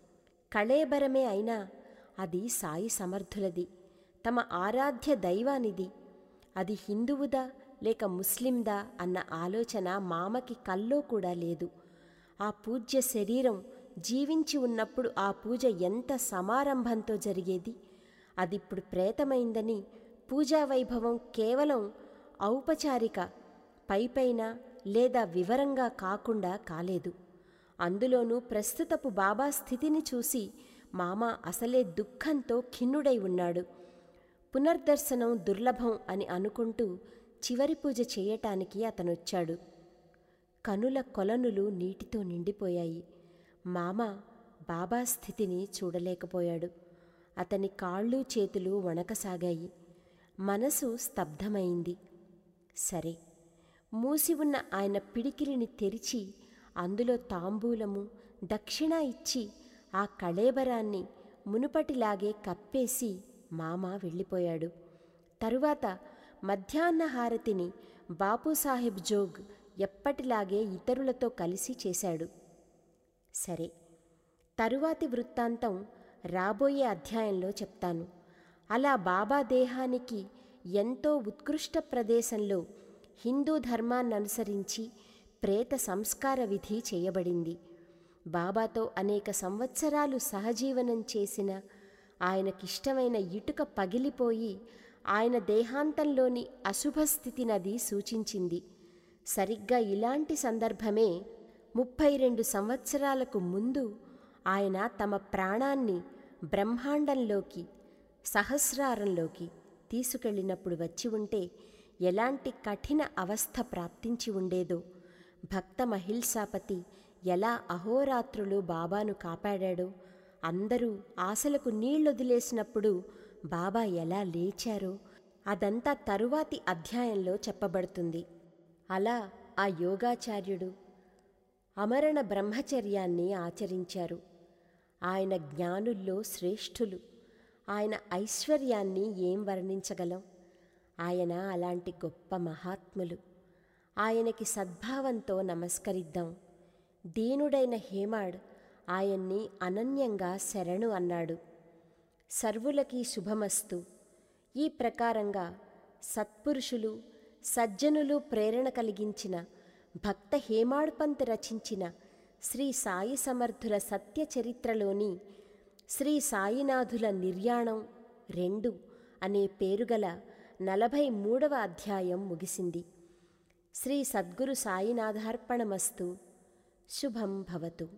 కళేబరమే అయినా అది సాయి సమర్థులది తమ ఆరాధ్య దైవానిది అది హిందువుదా లేక ముస్లిందా అన్న ఆలోచన మామకి కల్లో కూడా లేదు ఆ పూజ్య శరీరం జీవించి ఉన్నప్పుడు ఆ పూజ ఎంత సమారంభంతో జరిగేది అదిప్పుడు ప్రేతమైందని పూజా వైభవం కేవలం ఔపచారిక పైపైన లేదా వివరంగా కాకుండా కాలేదు అందులోనూ ప్రస్తుతపు బాబా స్థితిని చూసి మామ అసలే దుఃఖంతో ఖిన్నుడై ఉన్నాడు పునర్దర్శనం దుర్లభం అని అనుకుంటూ చివరి పూజ చేయటానికి అతనొచ్చాడు కనుల కొలనులు నీటితో నిండిపోయాయి మామ బాబా స్థితిని చూడలేకపోయాడు అతని కాళ్ళు చేతులు వణకసాగాయి మనసు స్తబ్దమైంది సరే మూసి ఉన్న ఆయన పిడికిలిని తెరిచి అందులో తాంబూలము దక్షిణ ఇచ్చి ఆ కళేబరాన్ని మునుపటిలాగే కప్పేసి మామ వెళ్ళిపోయాడు తరువాత మధ్యాహ్న హారతిని బాపూసాహెబ్ జోగ్ ఎప్పటిలాగే ఇతరులతో కలిసి చేశాడు సరే తరువాతి వృత్తాంతం రాబోయే అధ్యాయంలో చెప్తాను అలా బాబా దేహానికి ఎంతో ఉత్కృష్ట ప్రదేశంలో హిందూ ధర్మాన్ని అనుసరించి ప్రేత సంస్కార విధి చేయబడింది బాబాతో అనేక సంవత్సరాలు సహజీవనం చేసిన ఆయనకిష్టమైన ఇటుక పగిలిపోయి ఆయన దేహాంతంలోని అశుభస్థితినది సూచించింది సరిగ్గా ఇలాంటి సందర్భమే ముప్పై రెండు సంవత్సరాలకు ముందు ఆయన తమ ప్రాణాన్ని బ్రహ్మాండంలోకి సహస్రారంలోకి తీసుకెళ్ళినప్పుడు వచ్చి ఉంటే ఎలాంటి కఠిన అవస్థ ప్రాప్తించి ఉండేదో భక్త మహిల్సాపతి ఎలా అహోరాత్రులు బాబాను కాపాడాడో అందరూ ఆశలకు నీళ్లొదిలేసినప్పుడు బాబా ఎలా లేచారో అదంతా తరువాతి అధ్యాయంలో చెప్పబడుతుంది అలా ఆ యోగాచార్యుడు అమరణ బ్రహ్మచర్యాన్ని ఆచరించారు ఆయన జ్ఞానుల్లో శ్రేష్ఠులు ఆయన ఐశ్వర్యాన్ని ఏం వర్ణించగలం ఆయన అలాంటి గొప్ప మహాత్ములు ఆయనకి సద్భావంతో నమస్కరిద్దాం దీనుడైన హేమాడ్ ఆయన్ని అనన్యంగా శరణు అన్నాడు సర్వులకి శుభమస్తు ఈ ప్రకారంగా సత్పురుషులు సజ్జనులు ప్రేరణ కలిగించిన భక్త హేమాడ్పంత్ రచించిన శ్రీ సాయి సమర్థుల సత్య చరిత్రలోని శ్రీ సాయినాథుల నిర్యాణం రెండు అనే పేరుగల నలభై మూడవ అధ్యాయం ముగిసింది శ్రీ సద్గురు సాయినాథార్పణమస్తు శుభం భవతు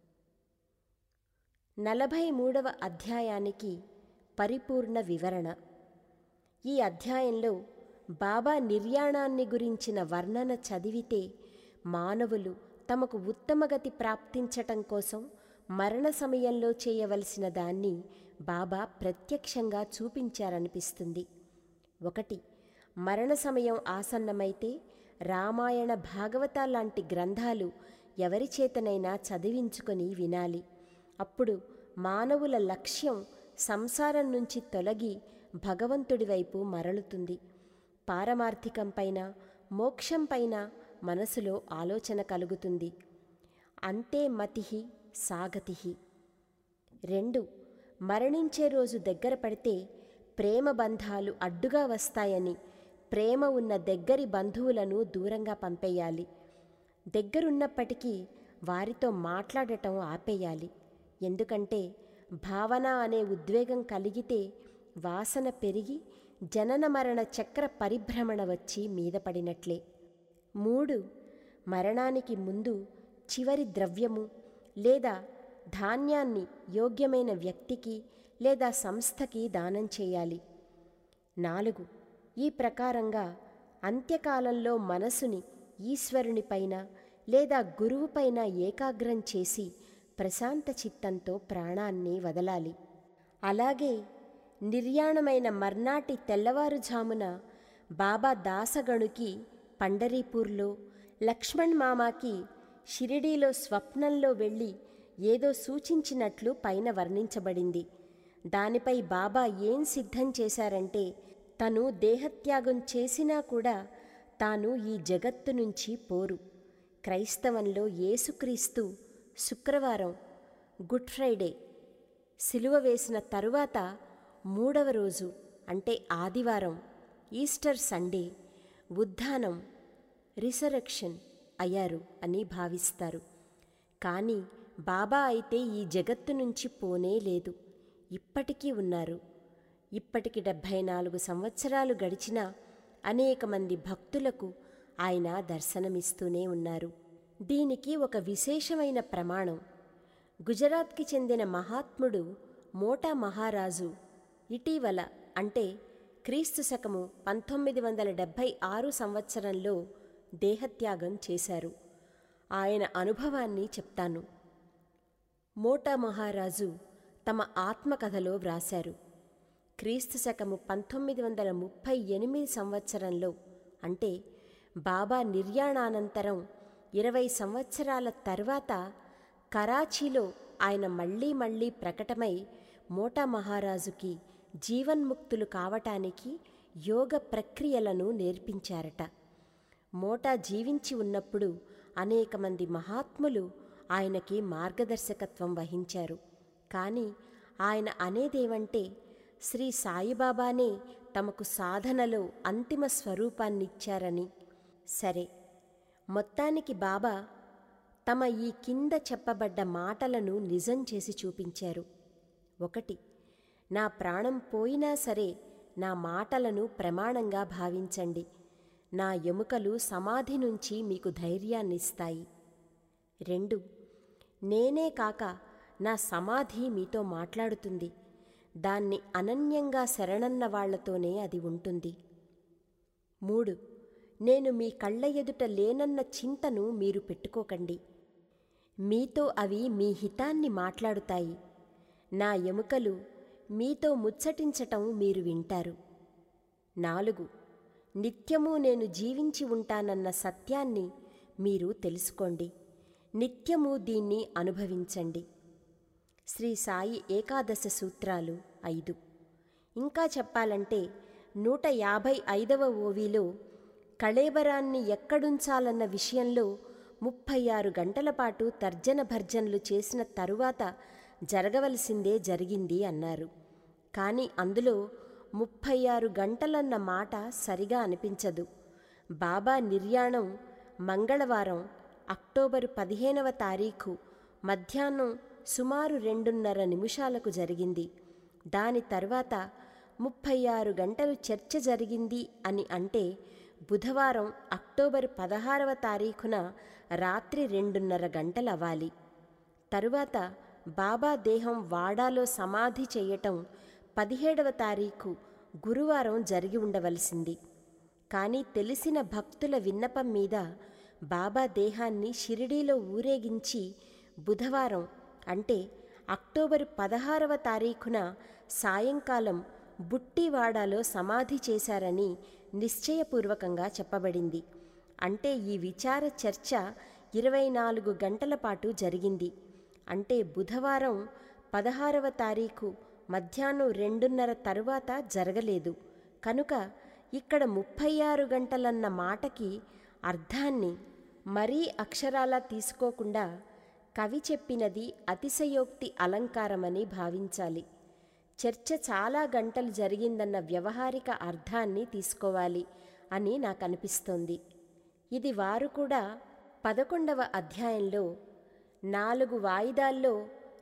నలభై మూడవ అధ్యాయానికి పరిపూర్ణ వివరణ ఈ అధ్యాయంలో బాబా నిర్యాణాన్ని గురించిన వర్ణన చదివితే మానవులు తమకు ఉత్తమగతి ప్రాప్తించటం కోసం మరణ సమయంలో చేయవలసిన దాన్ని బాబా ప్రత్యక్షంగా చూపించారనిపిస్తుంది ఒకటి మరణ సమయం ఆసన్నమైతే రామాయణ భాగవత లాంటి గ్రంథాలు ఎవరి చేతనైనా చదివించుకొని వినాలి అప్పుడు మానవుల లక్ష్యం సంసారం నుంచి తొలగి భగవంతుడి వైపు మరలుతుంది పారమార్థికంపైన మోక్షంపైన మనసులో ఆలోచన కలుగుతుంది అంతే మతిహి సాగతిహి రెండు మరణించే రోజు దగ్గర పడితే ప్రేమ బంధాలు అడ్డుగా వస్తాయని ప్రేమ ఉన్న దగ్గరి బంధువులను దూరంగా పంపేయాలి దగ్గరున్నప్పటికీ వారితో మాట్లాడటం ఆపేయాలి ఎందుకంటే భావన అనే ఉద్వేగం కలిగితే వాసన పెరిగి జనన మరణ చక్ర పరిభ్రమణ వచ్చి మీద పడినట్లే మూడు మరణానికి ముందు చివరి ద్రవ్యము లేదా ధాన్యాన్ని యోగ్యమైన వ్యక్తికి లేదా సంస్థకి దానం చేయాలి నాలుగు ఈ ప్రకారంగా అంత్యకాలంలో మనసుని ఈశ్వరునిపైన లేదా గురువుపైన ఏకాగ్రం చేసి ప్రశాంత చిత్తంతో ప్రాణాన్ని వదలాలి అలాగే నిర్యాణమైన మర్నాటి తెల్లవారుజామున బాబా దాసగణుకి పండరీపూర్లో లక్ష్మణ్ మామాకి షిరిడీలో స్వప్నంలో వెళ్ళి ఏదో సూచించినట్లు పైన వర్ణించబడింది దానిపై బాబా ఏం సిద్ధం చేశారంటే తను దేహత్యాగం చేసినా కూడా తాను ఈ జగత్తు నుంచి పోరు క్రైస్తవంలో యేసుక్రీస్తు శుక్రవారం గుడ్ ఫ్రైడే సిలువ వేసిన తరువాత మూడవ రోజు అంటే ఆదివారం ఈస్టర్ సండే ఉద్ధానం రిసరక్షన్ అయ్యారు అని భావిస్తారు కానీ బాబా అయితే ఈ జగత్తు నుంచి పోనే లేదు ఇప్పటికీ ఉన్నారు ఇప్పటికి డెబ్భై నాలుగు సంవత్సరాలు గడిచినా అనేక మంది భక్తులకు ఆయన దర్శనమిస్తూనే ఉన్నారు దీనికి ఒక విశేషమైన ప్రమాణం గుజరాత్కి చెందిన మహాత్ముడు మోటా మహారాజు ఇటీవల అంటే క్రీస్తు శకము పంతొమ్మిది వందల డెబ్భై ఆరు సంవత్సరంలో దేహత్యాగం చేశారు ఆయన అనుభవాన్ని చెప్తాను మోటా మహారాజు తమ ఆత్మకథలో వ్రాశారు క్రీస్తు శకము పంతొమ్మిది వందల ముప్పై ఎనిమిది సంవత్సరంలో అంటే బాబా నిర్యాణానంతరం ఇరవై సంవత్సరాల తర్వాత కరాచీలో ఆయన మళ్ళీ మళ్ళీ ప్రకటమై మోటా మహారాజుకి జీవన్ముక్తులు కావటానికి యోగ ప్రక్రియలను నేర్పించారట మోటా జీవించి ఉన్నప్పుడు అనేక మంది మహాత్ములు ఆయనకి మార్గదర్శకత్వం వహించారు కానీ ఆయన అనేదేమంటే శ్రీ సాయిబాబానే తమకు సాధనలో అంతిమ స్వరూపాన్నిచ్చారని సరే మొత్తానికి బాబా తమ ఈ కింద చెప్పబడ్డ మాటలను నిజం చేసి చూపించారు ఒకటి నా ప్రాణం పోయినా సరే నా మాటలను ప్రమాణంగా భావించండి నా ఎముకలు సమాధి నుంచి మీకు ధైర్యాన్నిస్తాయి రెండు నేనే కాక నా సమాధి మీతో మాట్లాడుతుంది దాన్ని అనన్యంగా శరణన్న వాళ్లతోనే అది ఉంటుంది మూడు నేను మీ కళ్ళ ఎదుట లేనన్న చింతను మీరు పెట్టుకోకండి మీతో అవి మీ హితాన్ని మాట్లాడుతాయి నా ఎముకలు మీతో ముచ్చటించటం మీరు వింటారు నాలుగు నిత్యము నేను జీవించి ఉంటానన్న సత్యాన్ని మీరు తెలుసుకోండి నిత్యము దీన్ని అనుభవించండి శ్రీ సాయి ఏకాదశ సూత్రాలు ఐదు ఇంకా చెప్పాలంటే నూట యాభై ఐదవ ఓవిలో కళేబరాన్ని ఎక్కడుంచాలన్న విషయంలో ముప్పై ఆరు గంటల పాటు తర్జన భర్జనలు చేసిన తరువాత జరగవలసిందే జరిగింది అన్నారు కానీ అందులో ముప్పై ఆరు గంటలన్న మాట సరిగా అనిపించదు బాబా నిర్యాణం మంగళవారం అక్టోబరు పదిహేనవ తారీఖు మధ్యాహ్నం సుమారు రెండున్నర నిమిషాలకు జరిగింది దాని తర్వాత ముప్పై ఆరు గంటలు చర్చ జరిగింది అని అంటే బుధవారం అక్టోబర్ పదహారవ తారీఖున రాత్రి రెండున్నర గంటలవ్వాలి తరువాత బాబా దేహం వాడాలో సమాధి చేయటం పదిహేడవ తారీఖు గురువారం జరిగి ఉండవలసింది కానీ తెలిసిన భక్తుల విన్నపం మీద బాబా దేహాన్ని షిరిడీలో ఊరేగించి బుధవారం అంటే అక్టోబరు పదహారవ తారీఖున సాయంకాలం బుట్టివాడాలో సమాధి చేశారని నిశ్చయపూర్వకంగా చెప్పబడింది అంటే ఈ విచార చర్చ ఇరవై నాలుగు గంటల పాటు జరిగింది అంటే బుధవారం పదహారవ తారీఖు మధ్యాహ్నం రెండున్నర తరువాత జరగలేదు కనుక ఇక్కడ ముప్పై ఆరు గంటలన్న మాటకి అర్థాన్ని మరీ అక్షరాలా తీసుకోకుండా కవి చెప్పినది అతిశయోక్తి అలంకారమని భావించాలి చర్చ చాలా గంటలు జరిగిందన్న వ్యవహారిక అర్థాన్ని తీసుకోవాలి అని నాకు అనిపిస్తోంది ఇది వారు కూడా పదకొండవ అధ్యాయంలో నాలుగు వాయిదాల్లో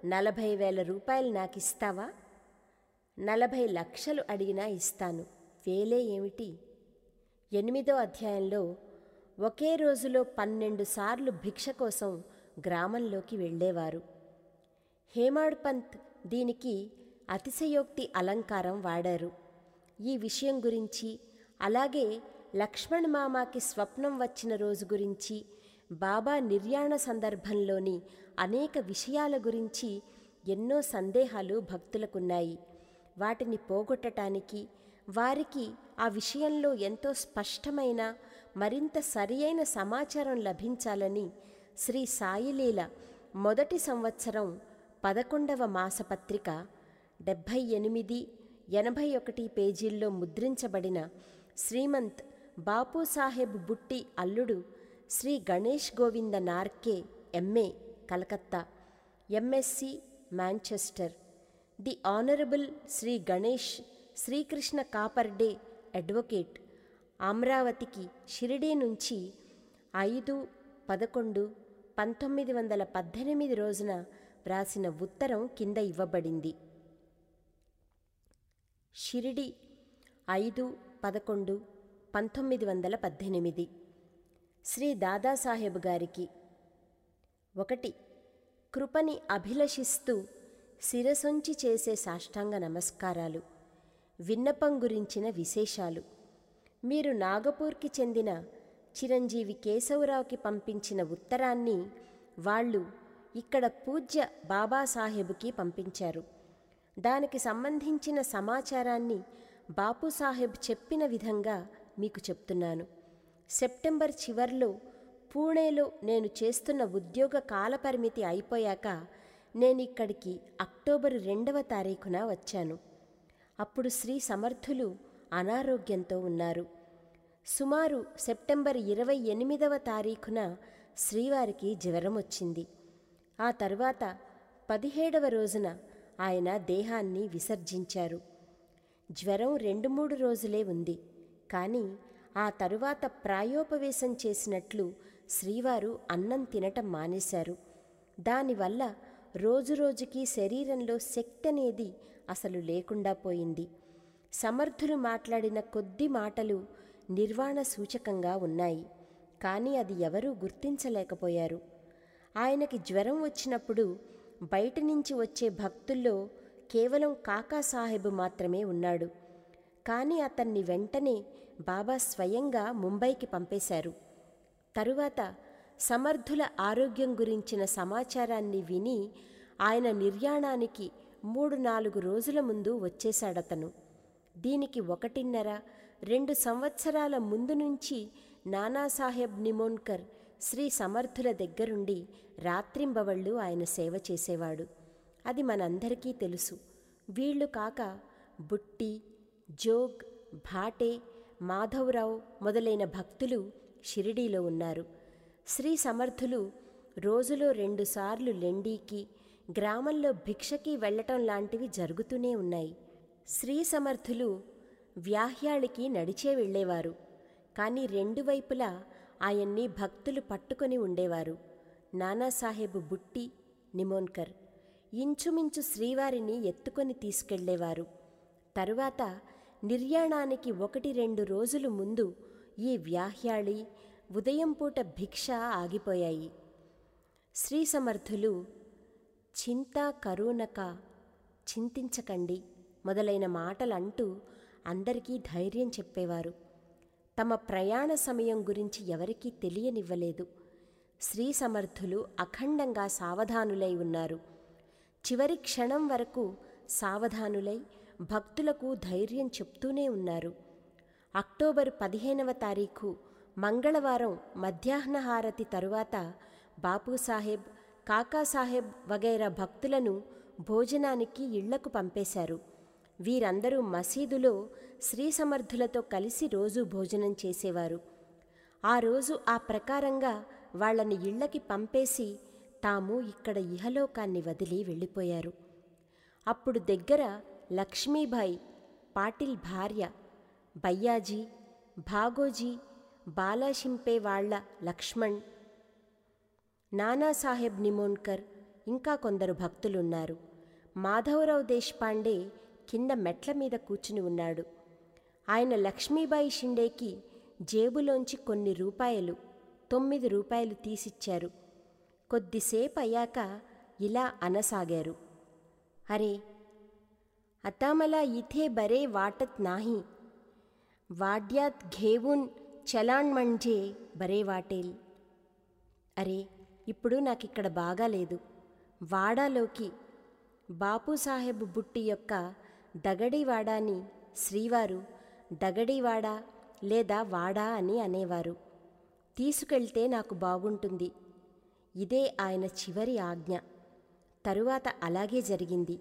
నలభై వేల రూపాయలు నాకు ఇస్తావా నలభై లక్షలు అడిగినా ఇస్తాను వేలే ఏమిటి ఎనిమిదో అధ్యాయంలో ఒకే రోజులో పన్నెండు సార్లు భిక్ష కోసం గ్రామంలోకి వెళ్ళేవారు హేమాడ్ పంత్ దీనికి అతిశయోక్తి అలంకారం వాడారు ఈ విషయం గురించి అలాగే లక్ష్మణ్ మామాకి స్వప్నం వచ్చిన రోజు గురించి బాబా నిర్యాణ సందర్భంలోని అనేక విషయాల గురించి ఎన్నో సందేహాలు భక్తులకున్నాయి వాటిని పోగొట్టటానికి వారికి ఆ విషయంలో ఎంతో స్పష్టమైన మరింత సరియైన సమాచారం లభించాలని శ్రీ సాయిలీల మొదటి సంవత్సరం పదకొండవ మాసపత్రిక డెబ్భై ఎనిమిది ఎనభై ఒకటి పేజీల్లో ముద్రించబడిన శ్రీమంత్ బాపూసాహెబ్ బుట్టి అల్లుడు Shri Ganesh Govind Narke MA Calcutta MSc Manchester the honourable Shri Ganesh Shrikrishna Khaparde advocate అమరావతికి షిరిడీ నుంచి ఐదు పదకొండు పంతొమ్మిది వందల పద్దెనిమిది రోజున వ్రాసిన ఉత్తరం కింద ఇవ్వబడింది షిరిడి ఐదు పదకొండు పంతొమ్మిది వందల పద్దెనిమిది శ్రీ దాదాసాహెబ్ గారికి ఒకటి కృపని అభిలషిస్తూ శిరసొంచి చేసే సాష్టాంగ నమస్కారాలు విన్నపం గురించిన విశేషాలు మీరు నాగపూర్కి చెందిన చిరంజీవి కేశవరావుకి పంపించిన ఉత్తరాన్ని వాళ్ళు ఇక్కడ పూజ్య బాబాసాహెబ్కి పంపించారు దానికి సంబంధించిన సమాచారాన్ని బాపుసాహెబ్ చెప్పిన విధంగా మీకు చెప్తున్నాను సెప్టెంబర్ చివర్లో పూణేలో నేను చేస్తున్న ఉద్యోగ కాలపరిమితి అయిపోయాక నేను ఇక్కడికి అక్టోబర్ రెండవ తారీఖున వచ్చాను అప్పుడు శ్రీ సమర్థులు అనారోగ్యంతో ఉన్నారు సుమారు సెప్టెంబర్ ఇరవై ఎనిమిదవ తారీఖున శ్రీవారికి జ్వరం వచ్చింది ఆ తర్వాత పదిహేడవ రోజున ఆయన దేహాన్ని విసర్జించారు జ్వరం రెండు మూడు రోజులే ఉంది కానీ ఆ తరువాత ప్రాయోపవేశం చేసినట్లు శ్రీవారు అన్నం తినటం మానేశారు దానివల్ల రోజురోజుకి శరీరంలో శక్తి అనేది అసలు లేకుండా పోయింది సమర్థులు మాట్లాడిన కొద్ది మాటలు నిర్వాణ సూచకంగా ఉన్నాయి కానీ అది ఎవరూ గుర్తించలేకపోయారు ఆయనకి జ్వరం వచ్చినప్పుడు బయట నుంచి వచ్చే భక్తుల్లో కేవలం కాకాసాహెబ్ మాత్రమే ఉన్నాడు కానీ అతన్ని వెంటనే బాబా స్వయంగా ముంబైకి పంపేశారు తరువాత సమర్థుల ఆరోగ్యం గురించిన సమాచారాన్ని విని ఆయన నిర్యాణానికి మూడు నాలుగు రోజుల ముందు వచ్చేశాడతను దీనికి ఒకటిన్నర రెండు సంవత్సరాల ముందు నుంచి నానాసాహెబ్ నిమోన్కర్ శ్రీ సమర్థుల దగ్గరుండి రాత్రింబవళ్ళు ఆయన సేవ చేసేవాడు అది మనందరికీ తెలుసు వీళ్ళు కాక బుట్టి జోగ్ భాటే మాధవరావు మొదలైన భక్తులు షిరిడీలో ఉన్నారు శ్రీ సమర్థులు రోజులో రెండుసార్లు లెండీకి గ్రామంలో భిక్షకి వెళ్ళటం లాంటివి జరుగుతూనే ఉన్నాయి శ్రీ సమర్థులు వ్యాహ్యాళికి నడిచే వెళ్ళేవారు కానీ రెండు వైపులా ఆయన్ని భక్తులు పట్టుకొని ఉండేవారు నానాసాహెబ్ బుట్టి నిమోన్కర్ ఇంచుమించు శ్రీవారిని ఎత్తుకొని తీసుకెళ్లేవారు తరువాత నిర్యాణానికి ఒకటి రెండు రోజులు ముందు ఈ వ్యాహ్యాళి ఉదయం పూట భిక్ష ఆగిపోయాయి శ్రీ సమర్థులు చింత కరుణక చింతించకండి మొదలైన మాటలంటూ అందరికీ ధైర్యం చెప్పేవారు తమ ప్రయాణ సమయం గురించి ఎవరికీ తెలియనివ్వలేదు శ్రీ సమర్థులు అఖండంగా సావధానులై ఉన్నారు చివరి క్షణం వరకు సావధానులై భక్తులకు ధైర్యం చెప్తూనే ఉన్నారు అక్టోబర్ పదిహేనవ తారీఖు మంగళవారం మధ్యాహ్న హారతి తరువాత బాపూసాహెబ్ కాకాసాహెబ్ వగైరా భక్తులను భోజనానికి ఇళ్లకు పంపేశారు వీరందరూ మసీదులో శ్రీ సమర్థులతో కలిసి రోజు భోజనం చేసేవారు ఆ రోజు ఆ ప్రకారంగా వాళ్ళని ఇళ్లకి పంపేసి తాము ఇక్కడ ఇహలోకాన్ని వదిలి వెళ్ళిపోయారు అప్పుడు దగ్గర లక్ష్మీబాయి పాటిల్ భార్య బయ్యాజీ భాగోజీ బాలాషింపే వాళ్ల లక్ష్మణ్ నానాసాహెబ్ నిమోన్కర్ ఇంకా కొందరు భక్తులున్నారు మాధవరావు దేశపాండే కింద మెట్ల మీద కూర్చుని ఉన్నాడు ఆయన లక్ష్మీబాయి షిండేకి జేబులోంచి కొన్ని రూపాయలు తొమ్మిది రూపాయలు తీసిచ్చారు కొద్దిసేపు అయ్యాక ఇలా అనసాగారు అరే అతామలా ఇథే బరే వాటత్ నాహి వాడ్యాత్ ఘేవున్ చలాన్ మంజే బరే వాటేల్ అరే ఇప్పుడు నాకిక్కడ బాగాలేదు వాడాలోకి బాపూసాహెబ్ బుట్టి యొక్క దగడివాడాని శ్రీవారు దగడివాడా లేదా వాడా అని అనేవారు తీసుకెళ్తే నాకు బాగుంటుంది ఇదే ఆయన చివరి ఆజ్ఞ తరువాత అలాగే జరిగింది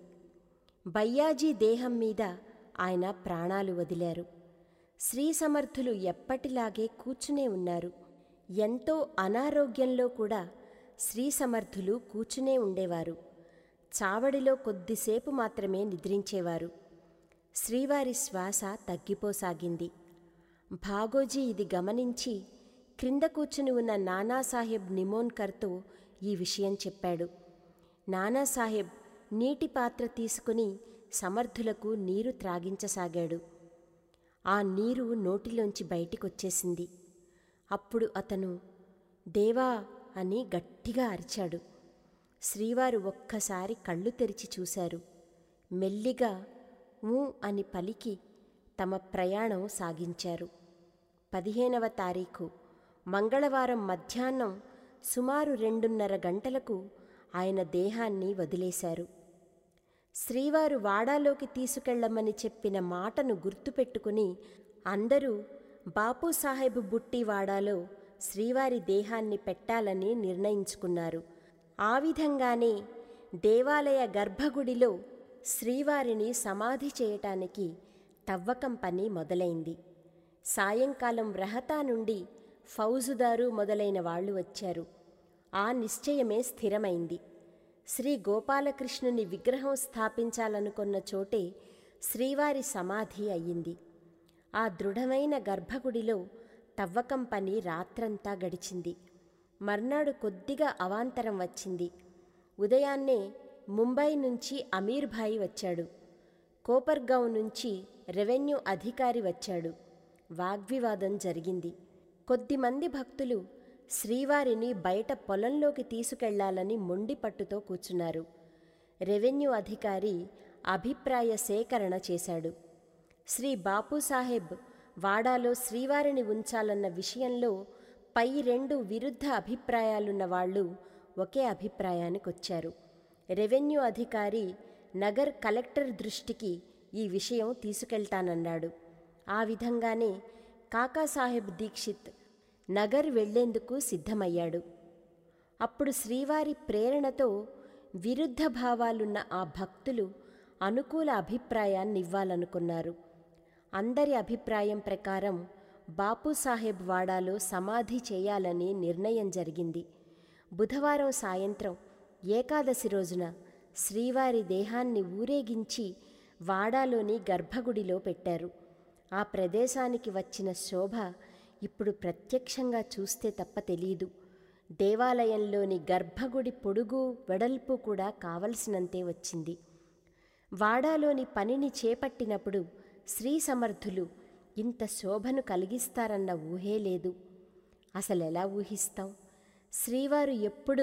బయ్యాజీ దేహం మీద ఆయన ప్రాణాలు వదిలారు శ్రీ సమర్థులు ఎప్పటిలాగే కూర్చునే ఉన్నారు ఎంతో అనారోగ్యంలో కూడా శ్రీ సమర్థులు కూర్చునే ఉండేవారు చావడిలో కొద్దిసేపు మాత్రమే నిద్రించేవారు శ్రీవారి శ్వాస తగ్గిపోసాగింది భాగోజీ ఇది గమనించి క్రింద కూర్చుని ఉన్న నానాసాహెబ్ నిమోన్కర్తో ఈ విషయం చెప్పాడు నానాసాహెబ్ నీటి పాత్ర తీసుకుని సమర్థులకు నీరు త్రాగించసాగాడు ఆ నీరు నోటిలోంచి బయటికొచ్చేసింది అప్పుడు అతను దేవా అని గట్టిగా అరిచాడు శ్రీవారు ఒక్కసారి కళ్ళు తెరిచి చూశారు మెల్లిగా ఊ అని పలికి తమ ప్రయాణం సాగించారు పదిహేనవ తారీఖు మంగళవారం మధ్యాహ్నం సుమారు రెండున్నర గంటలకు ఆయన దేహాన్ని వదిలేశారు శ్రీవారు వాడాలోకి తీసుకెళ్లమని చెప్పిన మాటను గుర్తుపెట్టుకుని అందరూ బాపూసాహెబ్ బుట్టి వాడాలో శ్రీవారి దేహాన్ని పెట్టాలని నిర్ణయించుకున్నారు ఆ విధంగానే దేవాలయ గర్భగుడిలో శ్రీవారిని సమాధి చేయటానికి తవ్వకం పని మొదలైంది సాయంకాలం రహతా నుండి ఫౌజుదారు మొదలైన వాళ్ళు వచ్చారు ఆ నిశ్చయమే స్థిరమైంది శ్రీ గోపాలకృష్ణుని విగ్రహం స్థాపించాలనుకున్న చోటే శ్రీవారి సమాధి అయ్యింది ఆ దృఢమైన గర్భగుడిలో తవ్వకం పని రాత్రంతా గడిచింది మర్నాడు కొద్దిగా అవాంతరం వచ్చింది ఉదయాన్నే ముంబై నుంచి అమీర్భాయి వచ్చాడు కోపర్గావ్ నుంచి రెవెన్యూ అధికారి వచ్చాడు వాగ్వివాదం జరిగింది కొద్దిమంది భక్తులు శ్రీవారిని బయట పొలంలోకి తీసుకెళ్లాలని మొండి పట్టుతో కూర్చున్నారు రెవెన్యూ అధికారి అభిప్రాయ సేకరణ చేశాడు శ్రీ బాపూసాహెబ్ వాడాలో శ్రీవారిని ఉంచాలన్న విషయంలో పై రెండు విరుద్ధ అభిప్రాయాలున్న వాళ్ళు ఒకే అభిప్రాయానికొచ్చారు రెవెన్యూ అధికారి నగర్ కలెక్టర్ దృష్టికి ఈ విషయం తీసుకెళ్తానన్నాడు ఆ విధంగానే కాకాసాహెబ్ దీక్షిత్ నగర్ వెళ్లేందుకు సిద్ధమయ్యాడు అప్పుడు శ్రీవారి ప్రేరణతో విరుద్ధ భావాలున్న ఆ భక్తులు అనుకూల అభిప్రాయాన్నివ్వాలనుకున్నారు అందరి అభిప్రాయం ప్రకారం బాపూసాహెబ్ వాడాలో సమాధి చేయాలని నిర్ణయం జరిగింది బుధవారం సాయంత్రం ఏకాదశి రోజున శ్రీవారి దేహాన్ని ఊరేగించి వాడాలోని గర్భగుడిలో పెట్టారు ఆ ప్రదేశానికి వచ్చిన శోభ ఇప్పుడు ప్రత్యక్షంగా చూస్తే తప్ప తెలియదు దేవాలయంలోని గర్భగుడి పొడుగు వెడల్పు కూడా కావలసినంతే వచ్చింది వాడాలోని పనిని చేపట్టినప్పుడు శ్రీ సమర్థులు ఇంత శోభను కలిగిస్తారన్న ఊహే లేదు అసలెలా ఊహిస్తాం శ్రీవారు ఎప్పుడూ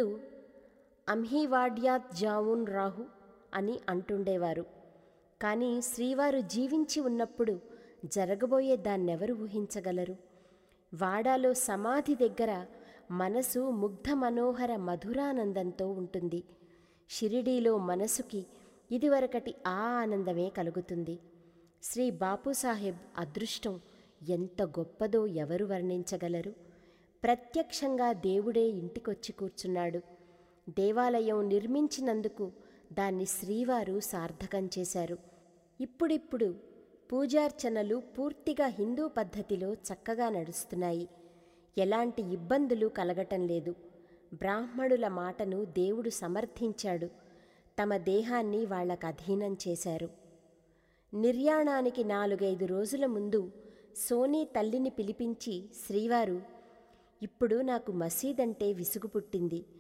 అంహీవాడ్యాత్ జావున్ రాహు అని అంటుండేవారు కానీ శ్రీవారు జీవించి ఉన్నప్పుడు జరగబోయే దాన్నెవరు ఊహించగలరు వాడాలో సమాధి దగ్గర మనసు ముగ్ధ మనోహర మధురానందంతో ఉంటుంది షిరిడీలో మనసుకి ఇదివరకటి ఆ ఆనందమే కలుగుతుంది శ్రీ బాపూసాహెబ్ అదృష్టం ఎంత గొప్పదో ఎవరు వర్ణించగలరు ప్రత్యక్షంగా దేవుడే ఇంటికొచ్చి కూర్చున్నాడు దేవాలయం నిర్మించినందుకు దాన్ని శ్రీవారు సార్థకం చేశారు ఇప్పుడిప్పుడు పూజార్చనలు పూర్తిగా హిందూ పద్ధతిలో చక్కగా నడుస్తున్నాయి ఎలాంటి ఇబ్బందులు కలగటం లేదు బ్రాహ్మణుల మాటను దేవుడు సమర్థించాడు తమ దేహాన్ని వాళ్ళకు అధీనం చేశారు నిర్యాణానికి నాలుగైదు రోజుల ముందు సోనీ తల్లిని పిలిపించి శ్రీవారు ఇప్పుడు నాకు మసీదంటే విసుగు పుట్టింది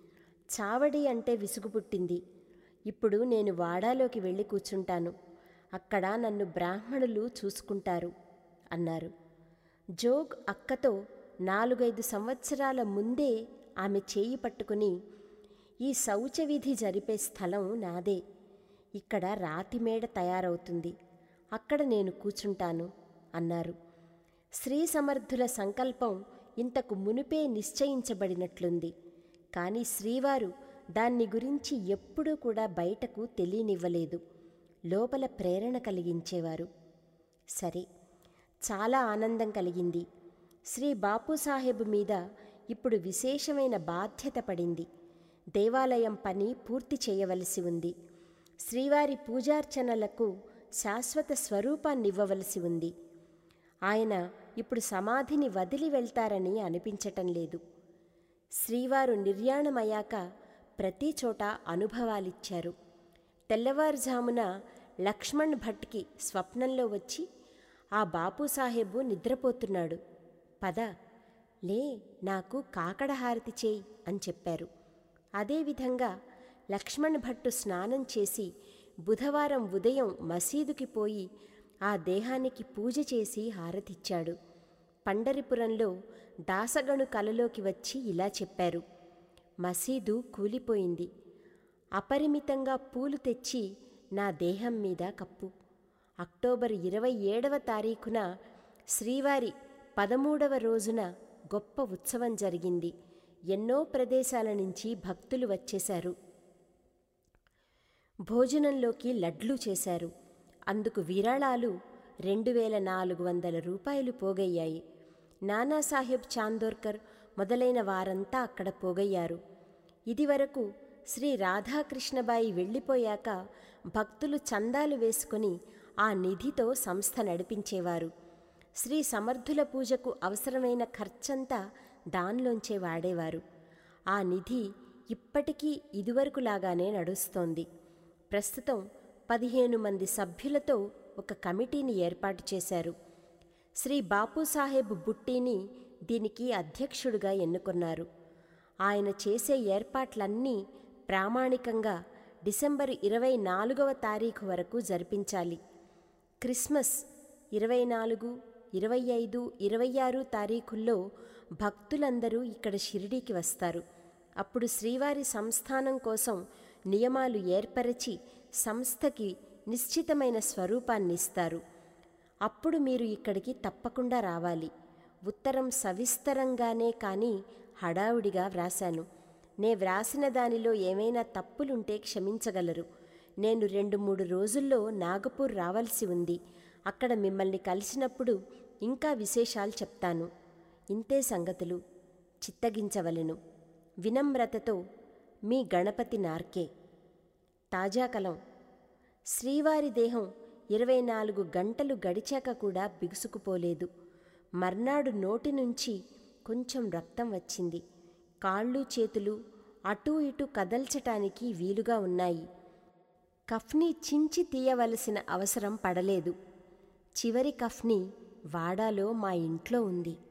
చావడి అంటే విసుగు పుట్టింది ఇప్పుడు నేను వాడాలోకి వెళ్ళి కూర్చుంటాను అక్కడ నన్ను బ్రాహ్మణులు చూసుకుంటారు అన్నారు జోగ్ అక్కతో నాలుగైదు సంవత్సరాల ముందే ఆమె చేయి పట్టుకుని ఈ శౌచవిధి జరిపే స్థలం నాదే ఇక్కడ రాతి మేడ తయారవుతుంది అక్కడ నేను కూర్చుంటాను అన్నారు శ్రీ సమర్థుల సంకల్పం ఇంతకు మునిపే నిశ్చయించబడినట్లుంది కానీ శ్రీవారు దాన్ని గురించి ఎప్పుడూ కూడా బయటకు తెలియనివ్వలేదు లోపల ప్రేరణ కలిగించేవారు సరే చాలా ఆనందం కలిగింది శ్రీ బాపూసాహెబ్ మీద ఇప్పుడు విశేషమైన బాధ్యత పడింది దేవాలయం పని పూర్తి చేయవలసి ఉంది శ్రీవారి పూజార్చనలకు శాశ్వత స్వరూపాన్నివ్వవలసి ఉంది ఆయన ఇప్పుడు సమాధిని వదిలి వెళ్తారని అనిపించటం లేదు శ్రీవారు నిర్యాణమయ్యాక ప్రతి చోట అనుభవాలిచ్చారు తెల్లవారుజామున లక్ష్మణ్ భట్కి స్వప్నంలో వచ్చి ఆ బాపూసాహెబు నిద్రపోతున్నాడు పద లే నాకు కాకడ హారతి చేయి అని చెప్పారు అదేవిధంగా లక్ష్మణ్ భట్టు స్నానం చేసి బుధవారం ఉదయం మసీదుకి పోయి ఆ దేహానికి పూజ చేసి హారతిచ్చాడు పండరిపురంలో దాసగణు కలలోకి వచ్చి ఇలా చెప్పారు మసీదు కూలిపోయింది అపరిమితంగా పూలు తెచ్చి నా దేహం మీద కప్పు అక్టోబర్ ఇరవై ఏడవ తారీఖున శ్రీవారి పదమూడవ రోజున గొప్ప ఉత్సవం జరిగింది ఎన్నో ప్రదేశాల నుంచి భక్తులు వచ్చేశారు భోజనంలోకి లడ్లు చేశారు అందుకు విరాళాలు రెండు వేల నాలుగు వందల రూపాయలు పోగయ్యాయి నానాసాహెబ్ చాందోర్కర్ మొదలైన వారంతా అక్కడ పోగయ్యారు ఇదివరకు శ్రీ రాధాకృష్ణబాయి వెళ్ళిపోయాక భక్తులు చందాలు వేసుకొని ఆ నిధితో సంస్థ నడిపించేవారు శ్రీ సమర్థుల పూజకు అవసరమైన ఖర్చంతా దానిలోంచే వాడేవారు ఆ నిధి ఇప్పటికీ ఇదివరకులాగానే నడుస్తోంది ప్రస్తుతం పదిహేను మంది సభ్యులతో ఒక కమిటీని ఏర్పాటు చేశారు శ్రీ బాపూసాహెబ్ బుట్టీని దీనికి అధ్యక్షుడిగా ఎన్నుకున్నారు ఆయన చేసే ఏర్పాట్లన్నీ ప్రామాణికంగా డిసెంబర్ ఇరవై నాలుగవ తారీఖు వరకు జరిపించాలి క్రిస్మస్ ఇరవై నాలుగు ఇరవై ఐదు ఇరవై ఆరు తారీఖుల్లో భక్తులందరూ ఇక్కడ షిరిడీకి వస్తారు అప్పుడు శ్రీవారి సంస్థానం కోసం నియమాలు ఏర్పరచి సంస్థకి నిశ్చితమైన స్వరూపాన్ని ఇస్తారు అప్పుడు మీరు ఇక్కడికి తప్పకుండా రావాలి ఉత్తరం సవిస్తరంగానే కానీ హడావుడిగా వ్రాశాను నే వ్రాసిన దానిలో ఏమైనా తప్పులుంటే క్షమించగలరు నేను రెండు మూడు రోజుల్లో నాగపూర్ రావాల్సి ఉంది అక్కడ మిమ్మల్ని కలిసినప్పుడు ఇంకా విశేషాలు చెప్తాను ఇంతే సంగతులు చిత్తగించవలెను వినమ్రతతో మీ గణపతి నార్కే తాజాకలం శ్రీవారి దేహం ఇరవై నాలుగు గంటలు గడిచాక కూడా బిగుసుకుపోలేదు మర్నాడు నోటి నుంచి కొంచెం రక్తం వచ్చింది కాళ్ళు చేతులు అటూ ఇటూ కదల్చటానికి వీలుగా ఉన్నాయి కఫ్ని చించి తీయవలసిన అవసరం పడలేదు చివరి కఫ్ని వాడాలో మా ఇంట్లో ఉంది